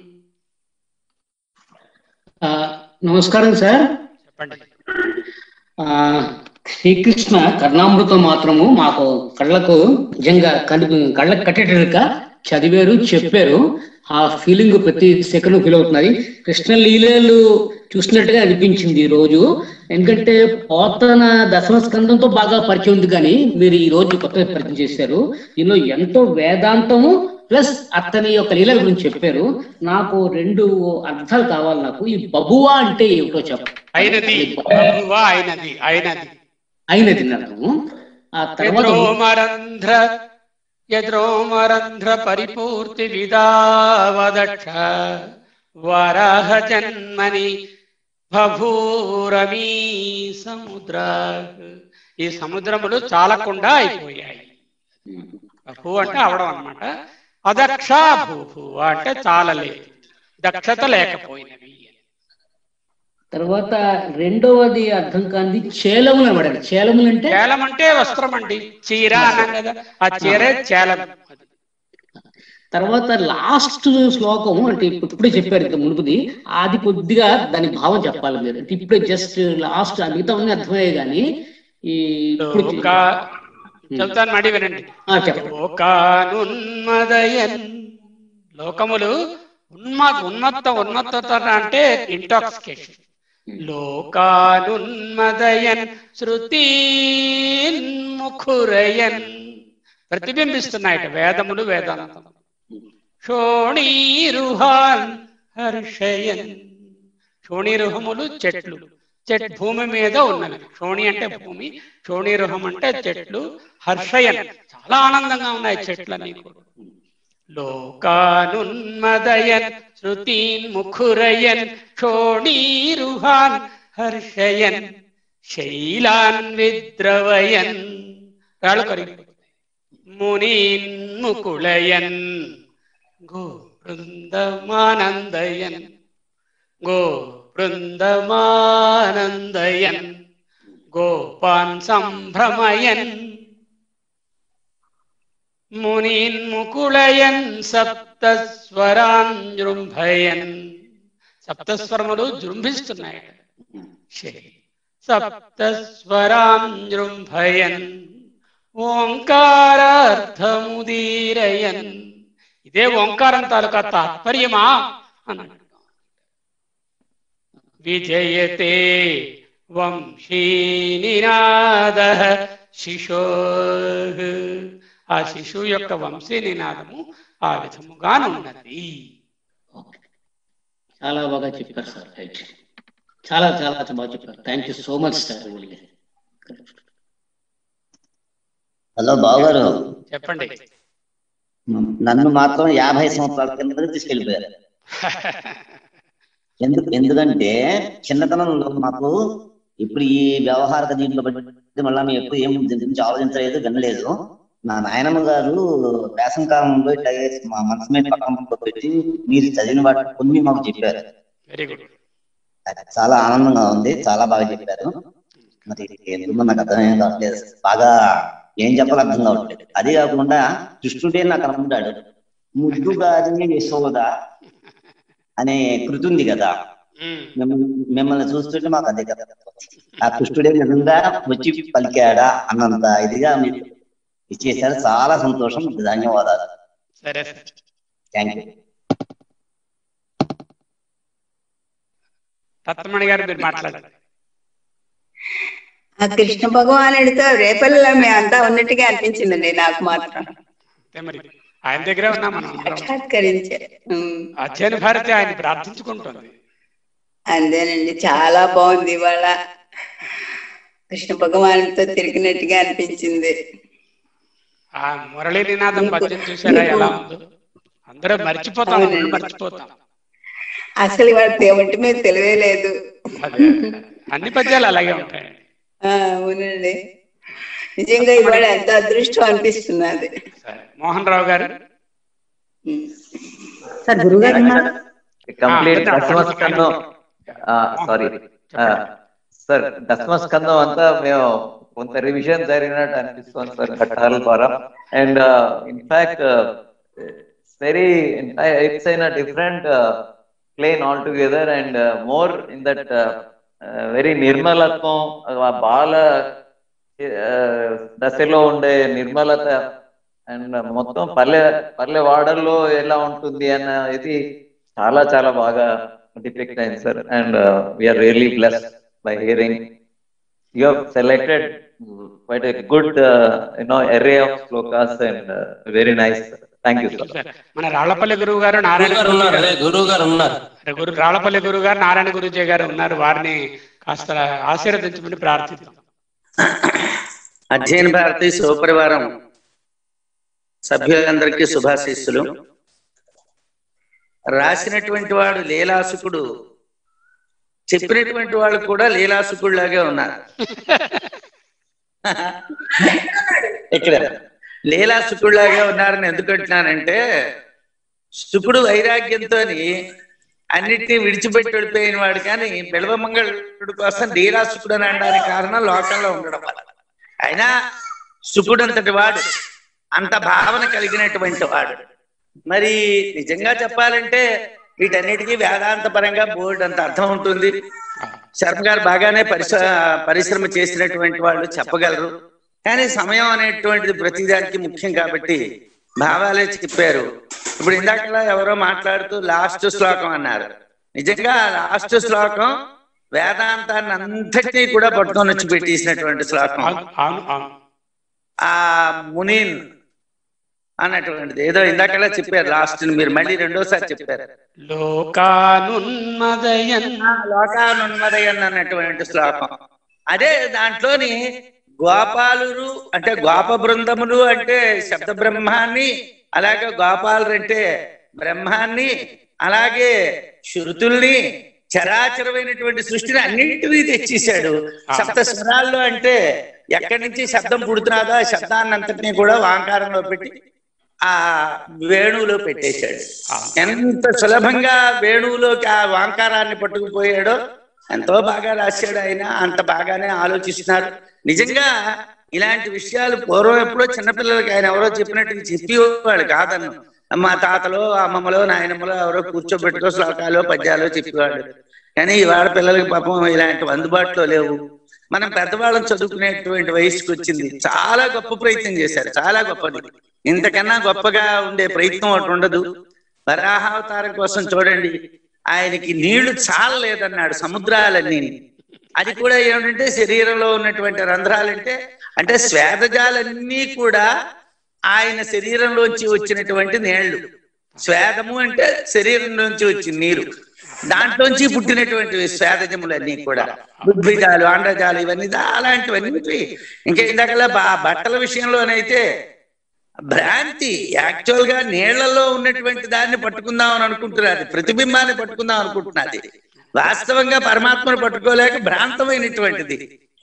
ఆ, నమస్కారం సార్ చెప్పండి ఆ, శ్రీకృష్ణ కర్ణామృతం మాత్రము మాకు కళ్ళకు నిజంగా కళ్ళు కళ్ళకు కట్టేటట్టుగా చదివారు చెప్పారు ఆ ఫీలింగ్ ప్రతి సెకండ్ ఫీల్ అవుతున్నది కృష్ణ లీలలు చూసినట్టుగా అనిపించింది ఈ రోజు ఎందుకంటే పోతన దశమ స్కందంతో బాగా పరిచయం ఉంది కానీ మీరు ఈ రోజు కొత్తగా పరిచయం చేశారు దీనిలో ఎంతో వేదాంతము ప్లస్ అతని యొక్క లీలల గురించి చెప్పారు నాకు రెండు అర్థాలు కావాలి నాకు ఈ బబువా అంటే ఏమిటో చెప్ప అయినది బహువా అయినది అయినది అయినది అర్థము ఆ తర్వాత యద్రోమరంధ్ర యద్రోమరంధ్ర పరిపూర్తి విదావదక్ష వరాహ జన్మని బభూరమీ సముద్ర ఈ సముద్రములు చాలకుండా అయిపోయాయి భూ అంటే అవడం అన్నమాట అదక్ష భూభు అంటే చాలలేదు దక్షత లేకపోయినవి తర్వాత రెండవది అర్థం కానిది చేలములు అనబడారు చేలములు అంటే చేలం అంటే వస్త్రం అండి చీర అన్నాం కదా ఆ చీరే చేలం అది. తర్వాత లాస్ట్ శ్లోకం అంటే ఇప్పుడు- ఇప్పుడే చెప్పారు ఇంత మునుపుది అది కొద్దిగా దాని భావం చెప్పాలి మీరు అంటే ఇప్పుడే జస్ట్ లాస్ట్ మిగతా అన్ని అర్థమయ్యాయి కానీ ఈ ఇప్పుడు లోక చెప్తాను మడి వినండి ఆ, చెప్పండి లోకానున్మదయన్ లోకములు ఉన్మ ఉన్మత్త ఉన్మత్తత అంటే ఇంటాక్సికేషన్ లోకానున్మదయన్ శృతిన్ముఖురయన్ ప్రతిబింబిస్తున్నాయట వేదములు వేదాంతం షోణీరుహాన్ హర్షయన్ షోణీరుహములు చెట్లు చెట్ భూమి మీద ఉన్నవి షోణి అంటే భూమి షోణీరుహం అంటే చెట్లు హర్షయన్ చాలా ఆనందంగా ఉన్నాయి చెట్లన్నీ కూడా లోకానున్మదయన్ శృతీన్ ముఖురయన్ షోణీరుహాన్ హర్షయన్ శైలాన్ విద్రవయన్ రాళ్ళు కరిగిపోతాయి మునీన్ ముకుళయన్ గో బృందమానందయన్ గో బృందమానందయన్ గోపాన్ సంభ్రమయన్ మునీన్ముకుళయన్ సప్తస్వరాన్ జృంభయన్ సప్తస్వరములు జృంభిస్తున్నాయి సప్తస్వరాన్ జృంభయన్ ఓంకారార్థముదీరయన్ ఇదే ఓంకారం తాలూకా తాత్పర్యమా అన్నాడు విజయతే వంశీనినాద శిశో ఆ శిశువు యొక్క వంశీ నినాదము ఆ విధముగానున్నది చాలా బాగా చెప్పారు సార్ రైట్ చాలా చాలా బాగా చెప్పారు thank you so much sir hello బావగారు చెప్పండి నన్ను మాత్రం యాభై సంవత్సరాల కిందకి తీసుకెళ్ళిపోయారు ఎందుకు ఎందుకంటే చిన్నతనంలో మాకు ఇప్పుడు ఈ వ్యవహార దీంట్లో బట్టి మళ్ళీ మేము ఎప్పుడు ఏం దీని గురించి ఆలోచించలేదు వినలేదు నా నాయనమ్మ గారు వేసం కాలంలో ఇట్లా మా మనసు మీద పక్కన పెట్టి మీరు చదివిన వాటి కొన్ని మాకు చెప్పారు వెరీ గుడ్ అది చాలా ఆనందంగా ఉంది చాలా బాగా చెప్పారు మరి ఎందుకు నాకు అర్థమేం కావట్లేదు బాగా ఏం చెప్పాలో అర్థం కావట్లేదు అదే కాకుండా కృష్ణుడే నాకు అనుకుంటాడు ముద్దు గారిని యశోద అనే కృతి ఉంది కదా మిమ్మల్ని మిమ్మల్ని చూస్తుంటే మాకు అదే కదా ఆ కృష్ణుడే నిజంగా వచ్చి పలికాడా అన్నంత ఇదిగా మీరు ఇచ్చేసారు చాలా సంతోషం ధన్యవాదాలు సరే థ్యాంక్ యూ రత్నమణి గారు మీరు మాట్లాడారు ఆ కృష్ణ భగవానుడితో రేపల్లిలో మేమంతా ఉన్నట్టుగా అనిపించిందండి నాకు మాత్రం అంతే మరి ఆయన దగ్గరే ఉన్నాం మనం అందరం. సాక్షాత్కరించే ఉమ్, అధ్యయన భారతి ఆయన ప్రార్థించుకుంటుంది అంతేనండి చాలా బాగుంది ఇవాళ కృష్ణ భగవానుడితో తిరిగినట్టుగా అనిపించింది ఆ మురళీ నినాదం పద్యం చూసారా ఎలా ఉందో అందరూ మర్చిపోతాం అందరూ మర్చిపోతాం అసలు ఇవాళ ఒంటి మీద తెలివే లేదు అదే అన్ని పద్యాలు అలాగే ఉంటాయి ఆ, అవునండి నిజంగా ఇవాళ ఎంత అదృష్టం అనిపిస్తున్నది సరే మోహన్ రావు గారు ఉమ్. సార్ గురుగారు ఉన్నారు కంప్లీట్ ఆ, దశమస్కందం సారీ సార్ దశమస్కందం అంతా మేము కొంత రివిజన్ జరిగినట్టు అనిపిస్తుంది సార్ ఘట్టాల ద్వారా అండ్ ఇన్ఫాక్ట్ వెరీ ఇట్స్ అయిన different plane all together and more in that very నిర్మలత్వం ఆ బాల uh, దశలో ఉండే నిర్మలత అండ్ మొత్తం పల్లె పల్లె వాడల్లో ఎలా ఉంటుంది అన్న ఇది చాలా చాలా బాగా డిపిక్ట్ అయింది sir and we are really bless by hearing you have selected quite a good, uh, you know, array of slokas and uh, very nice. Thank you, sir. Sir మన రాళ్లపల్లి గురువు గారు నారాయణ గురువు గారు ఉన్నారు అదే గురువు గారు ఉన్నారు అరే గురు రాళ్లపల్లి గురువు గారు నారాయణ గురుజీ గారు ఉన్నారు వారిని కాస్త ఆశీర్వదించమని ప్రార్థిద్దాం అధ్యయన భారతి శివపరివారం సభ్యులందరికీ శుభాశీస్సులు రాసినటువంటి వాడు లీలాసుకుడు చెప్పినటువంటి వాళ్ళు కూడా లీలాసుకుడిలాగే ఉన్నారు ఇక్కడ లీలాసుకుడిలాగే ఉన్నారని ఎందుకు అంటున్నానంటే శుకుడు వైరాగ్యంతో అన్నిటినీ విడిచిపెట్టి వెళ్ళిపోయిన వాడు కానీ బిల్వమంగళుడి కోసం లీలాసుకుడు అని అనడానికి కారణం లోకంలో ఉండడం వల్ల అయినా శుకుడు అంతటి వాడు అంత భావన కలిగినటువంటి వాడు మరి నిజంగా చెప్పాలంటే వీటన్నిటికీ వేదాంత పరంగా బోర్డు అంత అర్థం ఉంటుంది శర్మ గారు బాగానే పరిశ పరిశ్రమ చేసినటువంటి వాళ్ళు చెప్పగలరు కానీ సమయం అనేటువంటిది ప్రతిదానికి ముఖ్యం కాబట్టి భావాలే చెప్పారు ఇప్పుడు ఇందాకలా ఎవరో మాట్లాడుతూ లాస్ట్ శ్లోకం అన్నారు నిజంగా లాస్ట్ శ్లోకం వేదాంతాన్ని అంతటినీ కూడా పట్టుకొని వచ్చి పెట్టేసినటువంటి శ్లోకం అవును అవును అవును ఆ మునీన్ అన్నటువంటిది ఏదో ఇందాకలా చెప్పారు లాస్ట్ మీరు మళ్ళీ రెండోసారి చెప్పారు లోకానున్మదయన్ లోకానున్మదయన్ అన్నటువంటి శ్లోకం అదే దాంట్లోని గోపాలురు అంటే గోప బృందములు అంటే శబ్ద బ్రహ్మాన్ని అలాగే గోపాలురు అంటే బ్రహ్మాన్ని అలాగే శృతుల్ని చరాచరమైనటువంటి సృష్టిని అన్నింటినీ తెచ్చేశాడు సప్త స్వరాల్లో అంటే ఎక్కడి నుంచి శబ్దం పుడుతున్నదో ఆ శబ్దాన్ని అంతటినీ కూడా వాంకారంలో పెట్టి ఆ వేణువులో పెట్టేశాడు ఎంత సులభంగా వేణువులోకి ఆ వాంకారాన్ని పట్టుకుపోయాడో ఎంతో బాగా రాశాడు ఆయన అంత బాగానే ఆలోచిస్తున్నారు నిజంగా ఇలాంటి విషయాలు పూర్వం ఎప్పుడో చిన్నపిల్లలకి ఆయన ఎవరో చెప్పినట్టు చెప్పేవాడు కాదన్ను మా తాతలో అమ్మమ్మలో నాయనమ్మలో ఎవరో కూర్చోబెట్టుకో శ్లోకాలు పద్యాలు చెప్పేవాడు కానీ ఇవాళ పిల్లలకి పాపం ఇలాంటివి అందుబాటులో లేవు మనం పెద్దవాళ్ళం చదువుకునేటువంటి వయసుకి వచ్చింది చాలా గొప్ప ప్రయత్నం చేశారు చాలా గొప్పది ఇంతకన్నా గొప్పగా ఉండే ప్రయత్నం ఒకటి ఉండదు వరాహావతారం కోసం చూడండి ఆయనకి నీళ్లు చాలలేదన్నాడు సముద్రాలన్నీ అది కూడా ఏమిటంటే శరీరంలో ఉన్నటువంటి రంధ్రాలంటే అంటే శ్వేతజాలన్నీ కూడా ఆయన శరీరంలోంచి వచ్చినటువంటి నీళ్లు శ్వేతము అంటే శరీరం నుంచి వచ్చిన నీరు దాంట్లోంచి పుట్టినటువంటి శ్వేతజములన్నీ కూడా ఉద్భిజాలు అండజాలు ఇవన్నీ దా- అలాంటివన్నీ ఇంకా ఇందాకలా బా- బట్టల విషయంలోనైతే భ్రాంతి యాక్చువల్ గా నీళ్లలో ఉన్నటువంటి దాన్ని పట్టుకుందాం అని అనుకుంటున్నది ప్రతిబింబాన్ని పట్టుకుందాం అనుకుంటున్నది వాస్తవంగా పరమాత్మను పట్టుకోలేక భ్రాంతమైనటువంటిది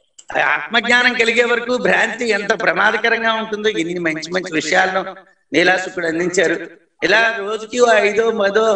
ఆ ఆత్మజ్ఞానం కలిగే వరకు భ్రాంతి ఎంత ప్రమాదకరంగా ఉంటుందో ఇన్ని మంచి మంచి విషయాలను నీలాసుకుడు అందించారు ఇలా రోజుకి ఓ ఐదో మదో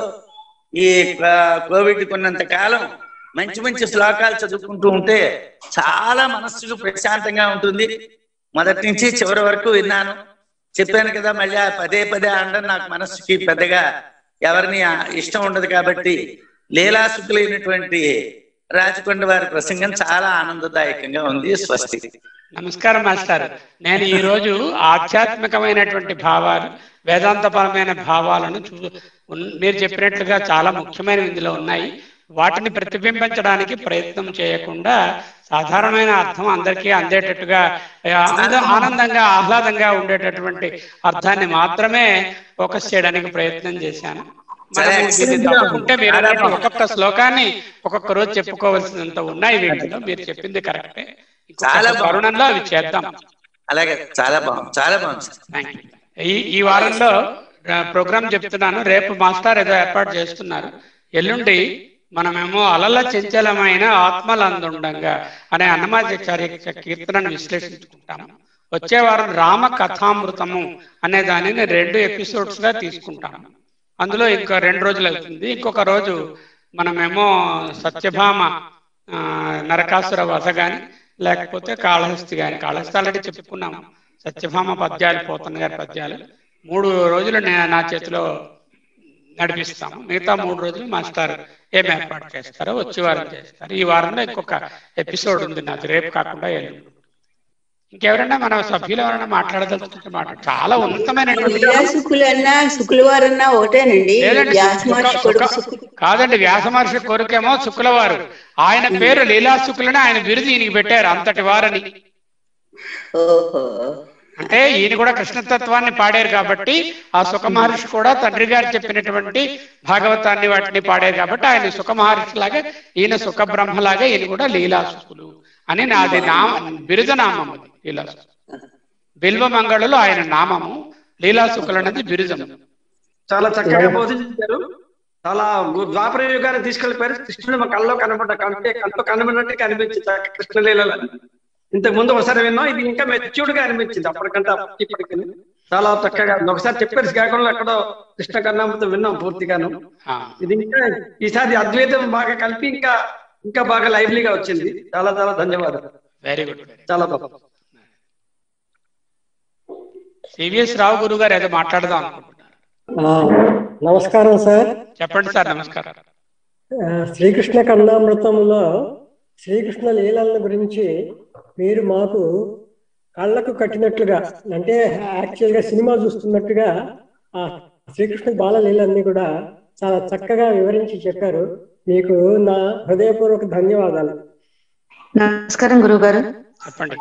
ఈ కోవిడ్ కొన్నంత కాలం మంచి మంచి శ్లోకాలు చదువుకుంటూ ఉంటే చాలా మనస్సుకు ప్రశాంతంగా ఉంటుంది మొదటి నుంచి చివరి వరకు విన్నాను చెప్పాను కదా మళ్ళీ ఆ పదే పదే అనడం నాకు మనస్సుకి పెద్దగా ఎవరిని ఆ ఇష్టం ఉండదు కాబట్టి లీలాసుకులైనటువంటి రాజకొండ వారి ప్రసంగం చాలా ఆనందదాయకంగా ఉంది స్వస్తి నమస్కారం మాస్టర్ నేను ఈ రోజు ఆధ్యాత్మికమైనటువంటి భావాలు వేదాంతపరమైన భావాలను చూ ఉన్- మీరు చెప్పినట్లుగా చాలా ముఖ్యమైనవి ఇందులో ఉన్నాయి వాటిని ప్రతిబింబించడానికి ప్రయత్నం చేయకుండా సాధారణమైన అర్థం అందరికీ అందేటట్టుగా ఆ, ఆనంద- ఆనందంగా ఆహ్లాదంగా ఉండేటటువంటి అర్థాన్ని మాత్రమే ఫోకస్ చేయడానికి ప్రయత్నం చేశాను మనము దీన్ని తప్పుకుంటే మీరు అన్నట్టు ఒక్కొక్క శ్లోకాన్ని ఒక్కొక్క రోజు చెప్పుకోవాల్సినంత ఉన్నాయి వీటిలో మీరు చెప్పింది కరెక్టే చాలా చాలా బాగుంది. తరుణంలో అవి చేద్దాం అలాగే చాలా బాగుంది చాలా బాగుంది సార్ థ్యాంక్ యూ ఈ ఈ వారంలో ప్రోగ్రామ్ చెప్తున్నాను రేపు మాస్టర్ ఏదో ఏర్పాటు చేస్తున్నారు ఎల్లుండి మనమేమో అలల చంచలమైన ఆత్మలందుండంగా అనే అన్నమాచార్య కీర్తనను విశ్లేషించుకుంటాము వచ్చే వారం రామ కథామృతము అనే దానిని రెండు ఎపిసోడ్స్ గా తీసుకుంటాము అందులో ఇంకా రెండు రోజులు అవుతుంది ఇంకొక రోజు మనమేమో సత్యభామ ఆ, నరకాసుర వధ గాని లేకపోతే కాళహస్తి గాని కాళహస్తి ఆల్రెడీ చెప్పుకున్నాము సత్యభామ పద్యాలు పోతన్న గారి పద్యాలు మూడు రోజులు నే- నా చేతిలో నడిపిస్తాము మిగతా మూడు రోజులు మాస్టర్ ఏం ఏర్పాటు చేస్తారో వచ్చే వారం చేస్తారు ఈ వారంలో ఇంకొక ఎపిసోడ్ ఉంది నాది రేపు కాకుండా ఎల్లుండి ఇంకెవరైనా మన సభ్యులు ఎవరైనా మాట్లాడదలుచుకుంటే మాట చాలా ఉన్నతమైనటువంటి లీలా శుకులన్నా శుక్రవారన్నా ఒకటేనండి లేదండి, వ్యాస మహర్షి శుక్ల- కొడుకు శుక్ల- శుక్రుడు. కాదండి వ్యాస మహర్షి కొడుకేమో శుక్లవారు ఆయన పేరు లీలా శుక్లని ఆయన బిరుదు ఈయనకి పెట్టారు అంతటి వారని ఓహో అంటే ఈయన కూడా కృష్ణతత్వాన్ని పాడారు కాబట్టి ఆ సుఖ మహర్షి కూడా తండ్రి గారు చెప్పినటువంటి భాగవతాన్ని వాటిని పాడారు కాబట్టి ఆయన సుఖ మహర్షి లాగా ఈయన సుఖ బ్రహ్మలాగా ఈయన కూడా లీలాసుకులు అని నాది నామ బిరుద నామం అది లీలాసుకులు బిల్వమంగళులు ఆయన నామము లీలాసుకులు అనేది బిరుదము చాలా చక్కగా బోధించారు చాలా ద్వాపర యుగాన్ని తీసుకెళ్లిపోయారు కృష్ణుడు మా కళ్ళలో కనబడ్డ కంటే కంట్లో కనబడినట్టే కనిపించింది ఆ కృష్ణలీలలో ఇంతకు ముందు ఒకసారి విన్నాం ఇది ఇంకా మెచ్యూర్డ్ గా అనిపించింది అప్పటికంటే అప్పటికి ఇప్పటికి చాలా చక్కగా ఉంది. ఒకసారి చెప్పారు శ్రీకాకుళంలో ఎక్కడో కృష్ణ కర్ణామృతం విన్నాం పూర్తిగాను ఆ, ఇది ఇంకా ఈసారి అద్వైతం బాగా కలిపి ఇంకా ఇంకా బాగా లైవ్లీగా వచ్చింది చాలా చాలా ధన్యవాదాలు వెరీ గుడ్ వెరీ చాలా బాగుంది సివిఎస్ రావు గురువు గారు ఏదో మాట్లాడదాం అనుకుంటున్నారు ఆ, నమస్కారం సార్ చెప్పండి సార్ నమస్కారం ఆ, శ్రీకృష్ణ కర్ణామృతంలో శ్రీకృష్ణ లీలల గురించి మీరు మాకు కళ్ళకు కట్టినట్లుగా అంటే యాక్చువల్ గా సినిమా చూస్తున్నట్టుగా ఆ శ్రీకృష్ణ బాల లీలన్నీ కూడా చాలా చక్కగా వివరించి చెప్పారు మీకు నా హృదయపూర్వక ధన్యవాదాలు నమస్కారం గురువుగారు చెప్పండి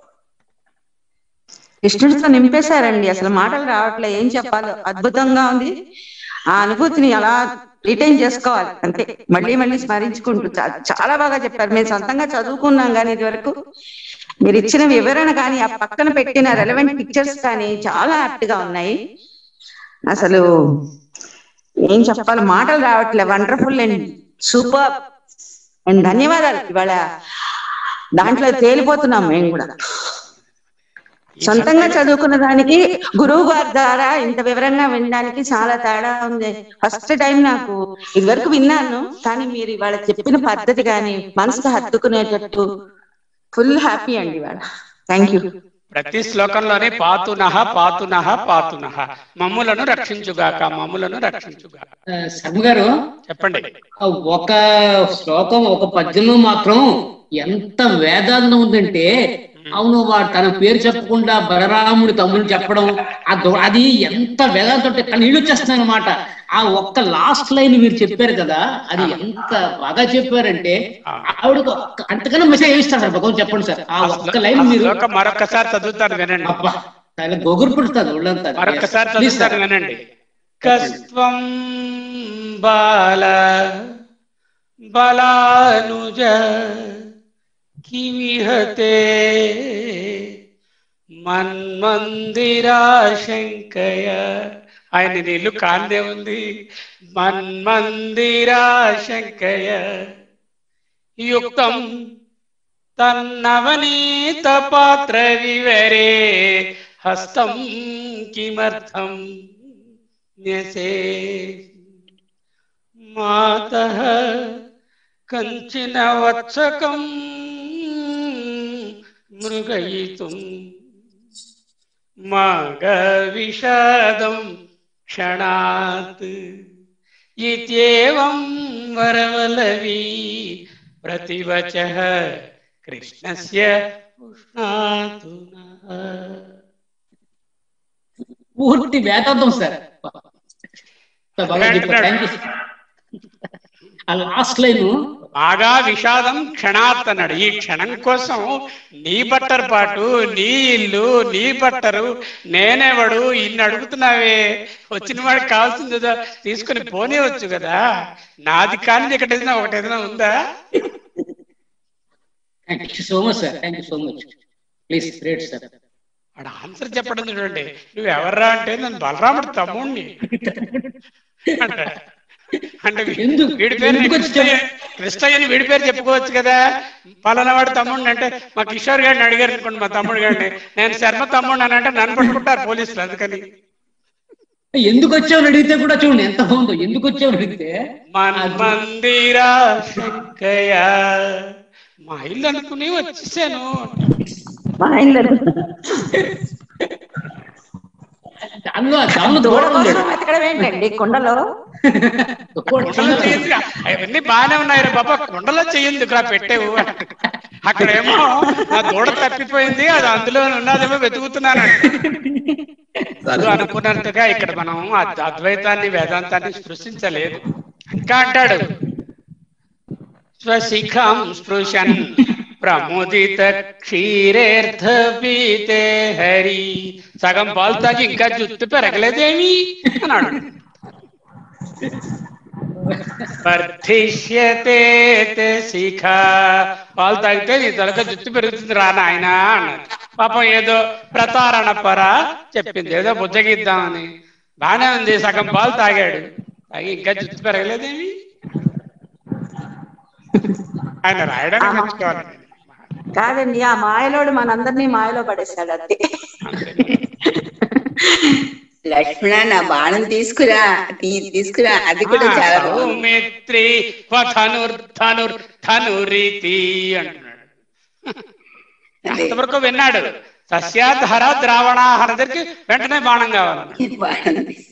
కృష్ణుడితో నింపేశారండి అసలు మాటలు రావట్లే ఏం చెప్పాలో అద్భుతంగా ఉంది ఆ అనుభూతిని అలా రిటైన్ చేసుకోవాలి అంతే మళ్ళీ మళ్ళీ స్మరించుకుంటూ చా- చాలా బాగా చెప్పారు మేము సొంతంగా చదువుకున్నాం కానీ ఇది వరకు మీరు ఇచ్చిన వివరణ కానీ ఆ పక్కన పెట్టిన రెలవెంట్ పిక్చర్స్ కానీ చాలా యాప్ట్ గా ఉన్నాయి అసలు ఏం చెప్పాలి మాటలు రావట్లే వండర్ఫుల్ అండ్ సూపర్ అండ్ ధన్యవాదాలు ఇవాళ దాంట్లో తేలిపోతున్నాం మేము కూడా సొంతంగా చదువుకున్న దానికి గురువు గారి ద్వారా ఇంత వివరంగా వినడానికి చాలా తేడా ఉంది ఫస్ట్ టైం నాకు ఇదివరకు విన్నాను కానీ మీరు ఇవాళ చెప్పిన పద్ధతి కానీ మనసుకు హత్తుకునేటట్టు ఫుల్ హ్యాపీ అండి ఇవాళ థ్యాంక్ యూ ప్రతి శ్లోకంలోనే పాతునః పాతునః పాతునః మమ్ములను రక్షించుగాక మమ్ములను రక్షించుగాక ఆ, శర్మ గారు చెప్పండి ఆ ఒక శ్లోకం ఒక పద్యంలో మాత్రం ఎంత వేదాంతం ఉందంటే అవును వాడు తన పేరు చెప్పకుండా బలరాముడి తమ్ముడు చెప్పడం ఆ దో- అది ఎంత వేదాంతం అంటే కన్నీళ్ళు వచ్చేస్తున్నాయి అనమాట ఆ ఒక్క లాస్ట్ లైన్ మీరు చెప్పారు కదా అది ఎంత బాగా చెప్పారంటే ఆవిడకు ఒక్క- అంతకన్నా మెసేజ్ ఏమిస్తారు సార్ భగవంతు చెప్పండి సార్ ఆ ఒక్క లైన్ ఆ మీరు శ్లోకం మరొకసారి చదువుతాను వినండి అబ్బా చాలా గొగురు పుడుతుంది ఒళ్ళంతా మరొకసారి Please, sir. చదువుతాను వినండి కస్త్వం బాల బలానుజ కిమిహతే మన్మందిరాశంకయ ఆయన నీళ్ళు కాందే ఉంది మన్మందిరాశంకయ యుక్తం తన్నవనీత పాత్ర వివరే హస్తం కిమర్థం న్యసే మాత కంచిన వత్సకం మృగయితుం మగ విషాదం క్షణాత్ ఇత్యేవం వరవలవీ ప్రతివచ కృష్ణస్య ఉష్ణాతు పూర్తి వేదాంతం సార్ బాగా చెప్పారు థ్యాంక్ యూ ఆ లాస్ట్ లైన్ బాగా విషాదం క్షణాత్ అన్నాడు ఈ క్షణం కోసం నీ బట్టర్ పాటు నీ ఇల్లు నీ బట్టరు నేనేవాడు ఇన్ని అడుగుతున్నావే వచ్చిన వాడికి కావాల్సింది ఏదో తీసుకుని పోనేవచ్చు కదా నాది కానీ ఇక్కడ ఏదైనా ఒకటి ఏదైనా ఉందా thank you so much sir thank you so much please great sir వాడు ఆన్సర్ చెప్పడం చూడండి నువ్వు ఎవర్రా అంటే నేను బలరాముడు తమ్ముడిని అంటాడు. అంటే వీ- ఎందుకు? వీడి పేరు ఎందుకు వచ్చి కృష్ణయ్య కృష్ణయ్యని వీడి పేరు చెప్పుకోవచ్చు కదా పలానా వాడు తమ్ముడిని అంటే మా కిషోర్ గారిని అడిగారు అనుకోండి మా తమ్ముడు గారిని నేను శర్మ తమ్ముడిని అని అంటే నన్ను పట్టుకుంటారు పోలీసులు అందుకని ఎందుకు వచ్చావని అడిగితే కూడా చూడండి ఎంత బాగుందో ఎందుకు వచ్చావని అడిగితే మన్మందిరా శంకయ్య మా ఇల్లు అనుకుని వచ్చేసాను మా ఇల్లు దానిలో దానిలో దూడ దూరం కోసం లేదు వెతకడం ఏంటండి కొండలో కుండలో చేయండి అవన్నీ బాగానే ఉన్నాయి రా బాబా కుండలో చేయండి ఇక్కడ పెట్టేవు అక్కడేమో నా దూడ తప్పిపోయింది అది అందులో ఉన్నదేమో వెతుకుతున్నాను అది అనుకున్నట్టుగా ఇక్కడ మనం అద్- అద్వైతాన్ని వేదాంతాన్ని స్పృశించలేదు ఇంకా అంటాడు స్వశిఖం స్పృశన్ ప్రముదిత క్షీరేర్థ పీతే హరి సగం పాలు తాగి ఇంకా జుట్టు పెరగలేదేమి అన్నాడు వర్ధిష్యతే తే శిఖ పాలు తాగితే నీ తలక జుట్టు పెరుగుతుంది రా నాయన అన్నాడు పాపం ఏదో ప్రతారణ పర చెప్పింది ఏదో బుజ్జగిద్దామని బానే ఉంది సగం పాలు తాగాడు తాగి ఇంకా జుట్టు పెరగలేదేమి ఆయన రాయడానికి మెచ్చుకోవాలండి కాదండి ఆ మాయలోడు మనందరినీ మాయలో పడేశాడు అంతే లక్ష్మణ నా బాణం తీసుకురా తీ- తీసుకురా అది కూడా చాలా బాగుంది సౌమిత్రి ధనుర్ ధనుర్ ధనురీతి అంటున్నాడు అంతవరకు విన్నాడు సస్యాధర ద్రావణాహర దగ్గరికి వెంటనే బాణం కావాలన్నాడు బాణం తీసు-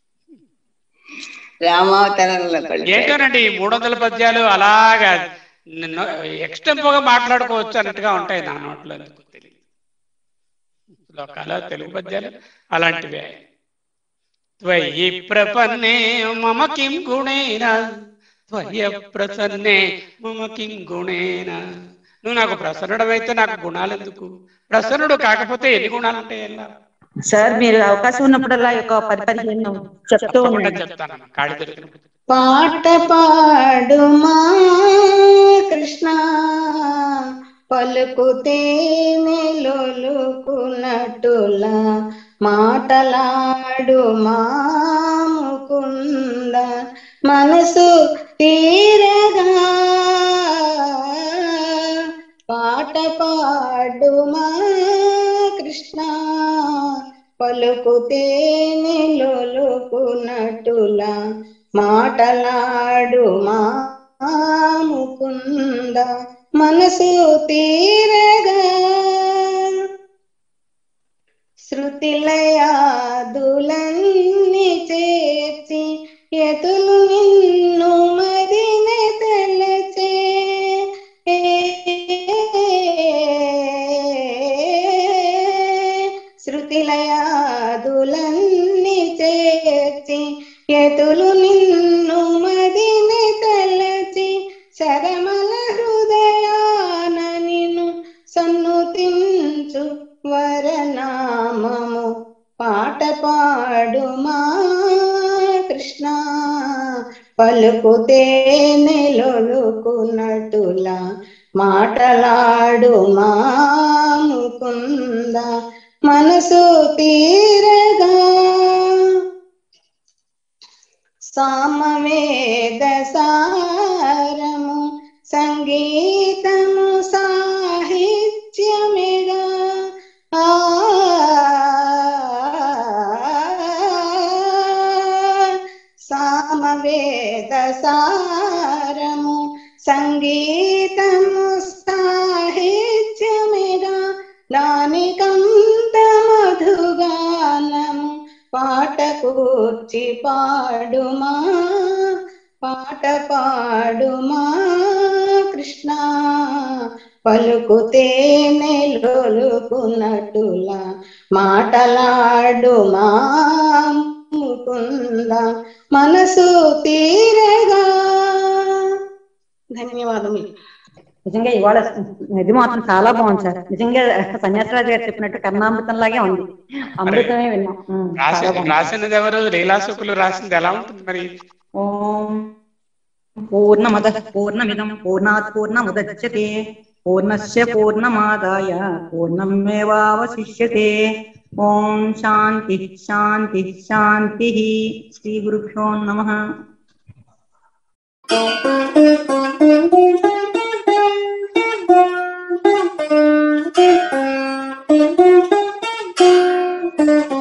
రామావతారంలో పడతాడు. ఏంటోనండి ఈ మూడు వందల పద్యాలు అలాగా ఎక్స్టెంపోగా మాట్లాడుకోవచ్చు అన్నట్టుగా ఉంటాయి నా నోట్లో ఎందుకు తెలియదు లోకాల తెలుగు పద్యాలు అలాంటివే త్వయి ప్రపన్నే మమ కిం గుణేన త్వయ ప్రసన్నే మమ కిం గుణేన నువ్వు నాకు ప్రసన్నుడవైతే నాకు గుణాలు ఎందుకు ప్రసన్నుడు కాకపోతే ఎన్ని గుణాలు ఉంటాయి ఎలా సార్ మీరు అవకాశం ఉన్నప్పుడల్లా ఈ యొక్క పది పదిహేను చెప్తూ తప్పకుండా ఉండండి చెప్తాను కాడి దొరికినప్పుడు పాట పాడుమా కృష్ణ పలుకుతే మెలొలుకున్నట్టులా మాటలాడు మాముకుంద మనసు తీరగా పాట పాడుమా కృష్ణ పలుకుతే నిలుకున్నట్టులా మాటలాడు మా ముకుంద మనసు తీరగా శృతిలయాదులన్నీ చేర్చి ఎతులు నిన్ను మదినే తలచే శృతిలయాదులన్నీ చేర్చి ఎతులు నిన్ను మదిని తలచి శరమల హృదయాన నిన్ను సన్నుతించు వరనామము పాట పాడుమా కృష్ణ పలుకుతే నెలొలుకున్నట్టులా మాటలాడు మాముకుంద మనసు తీరగా సామవేద సారము సంగీతము సాహిత్యమిగా ఆ సామవేద సారము సంగీతము సాహిత్యమిగా దానికంత మధుగానము పాట కూర్చి పాడుమా పాట పాడుమా కృష్ణ పలుకుతే నెలొలుకున్నట్టులా మాటలాడుమా ముకుంద మనసు తీరగా ధన్యవాదములు నిజంగా ఇవాళ ఇది మాత్రం చాలా బాగుంది సార్ నిజంగా సన్యాసరాజు గారు చెప్పినట్టు కర్ణామృతం లాగే ఉంది అమృతమే విన్నాం ఉమ్, చాలా రాసి బాగుంది. రాసినది ఎవరు లీలాసుకులు రాసింది ఎలా ఉంటుంది మరి ఓం పూర్ణమద పూర్ణమిదం పూర్ణాత్ పూర్ణముదచ్యతే పూర్ణస్య పూర్ణమాదాయ పూర్ణమేవావశిష్యతే ఓం శాంతి శాంతి శాంతి శ్రీ గురుభ్యో నమః Thank you.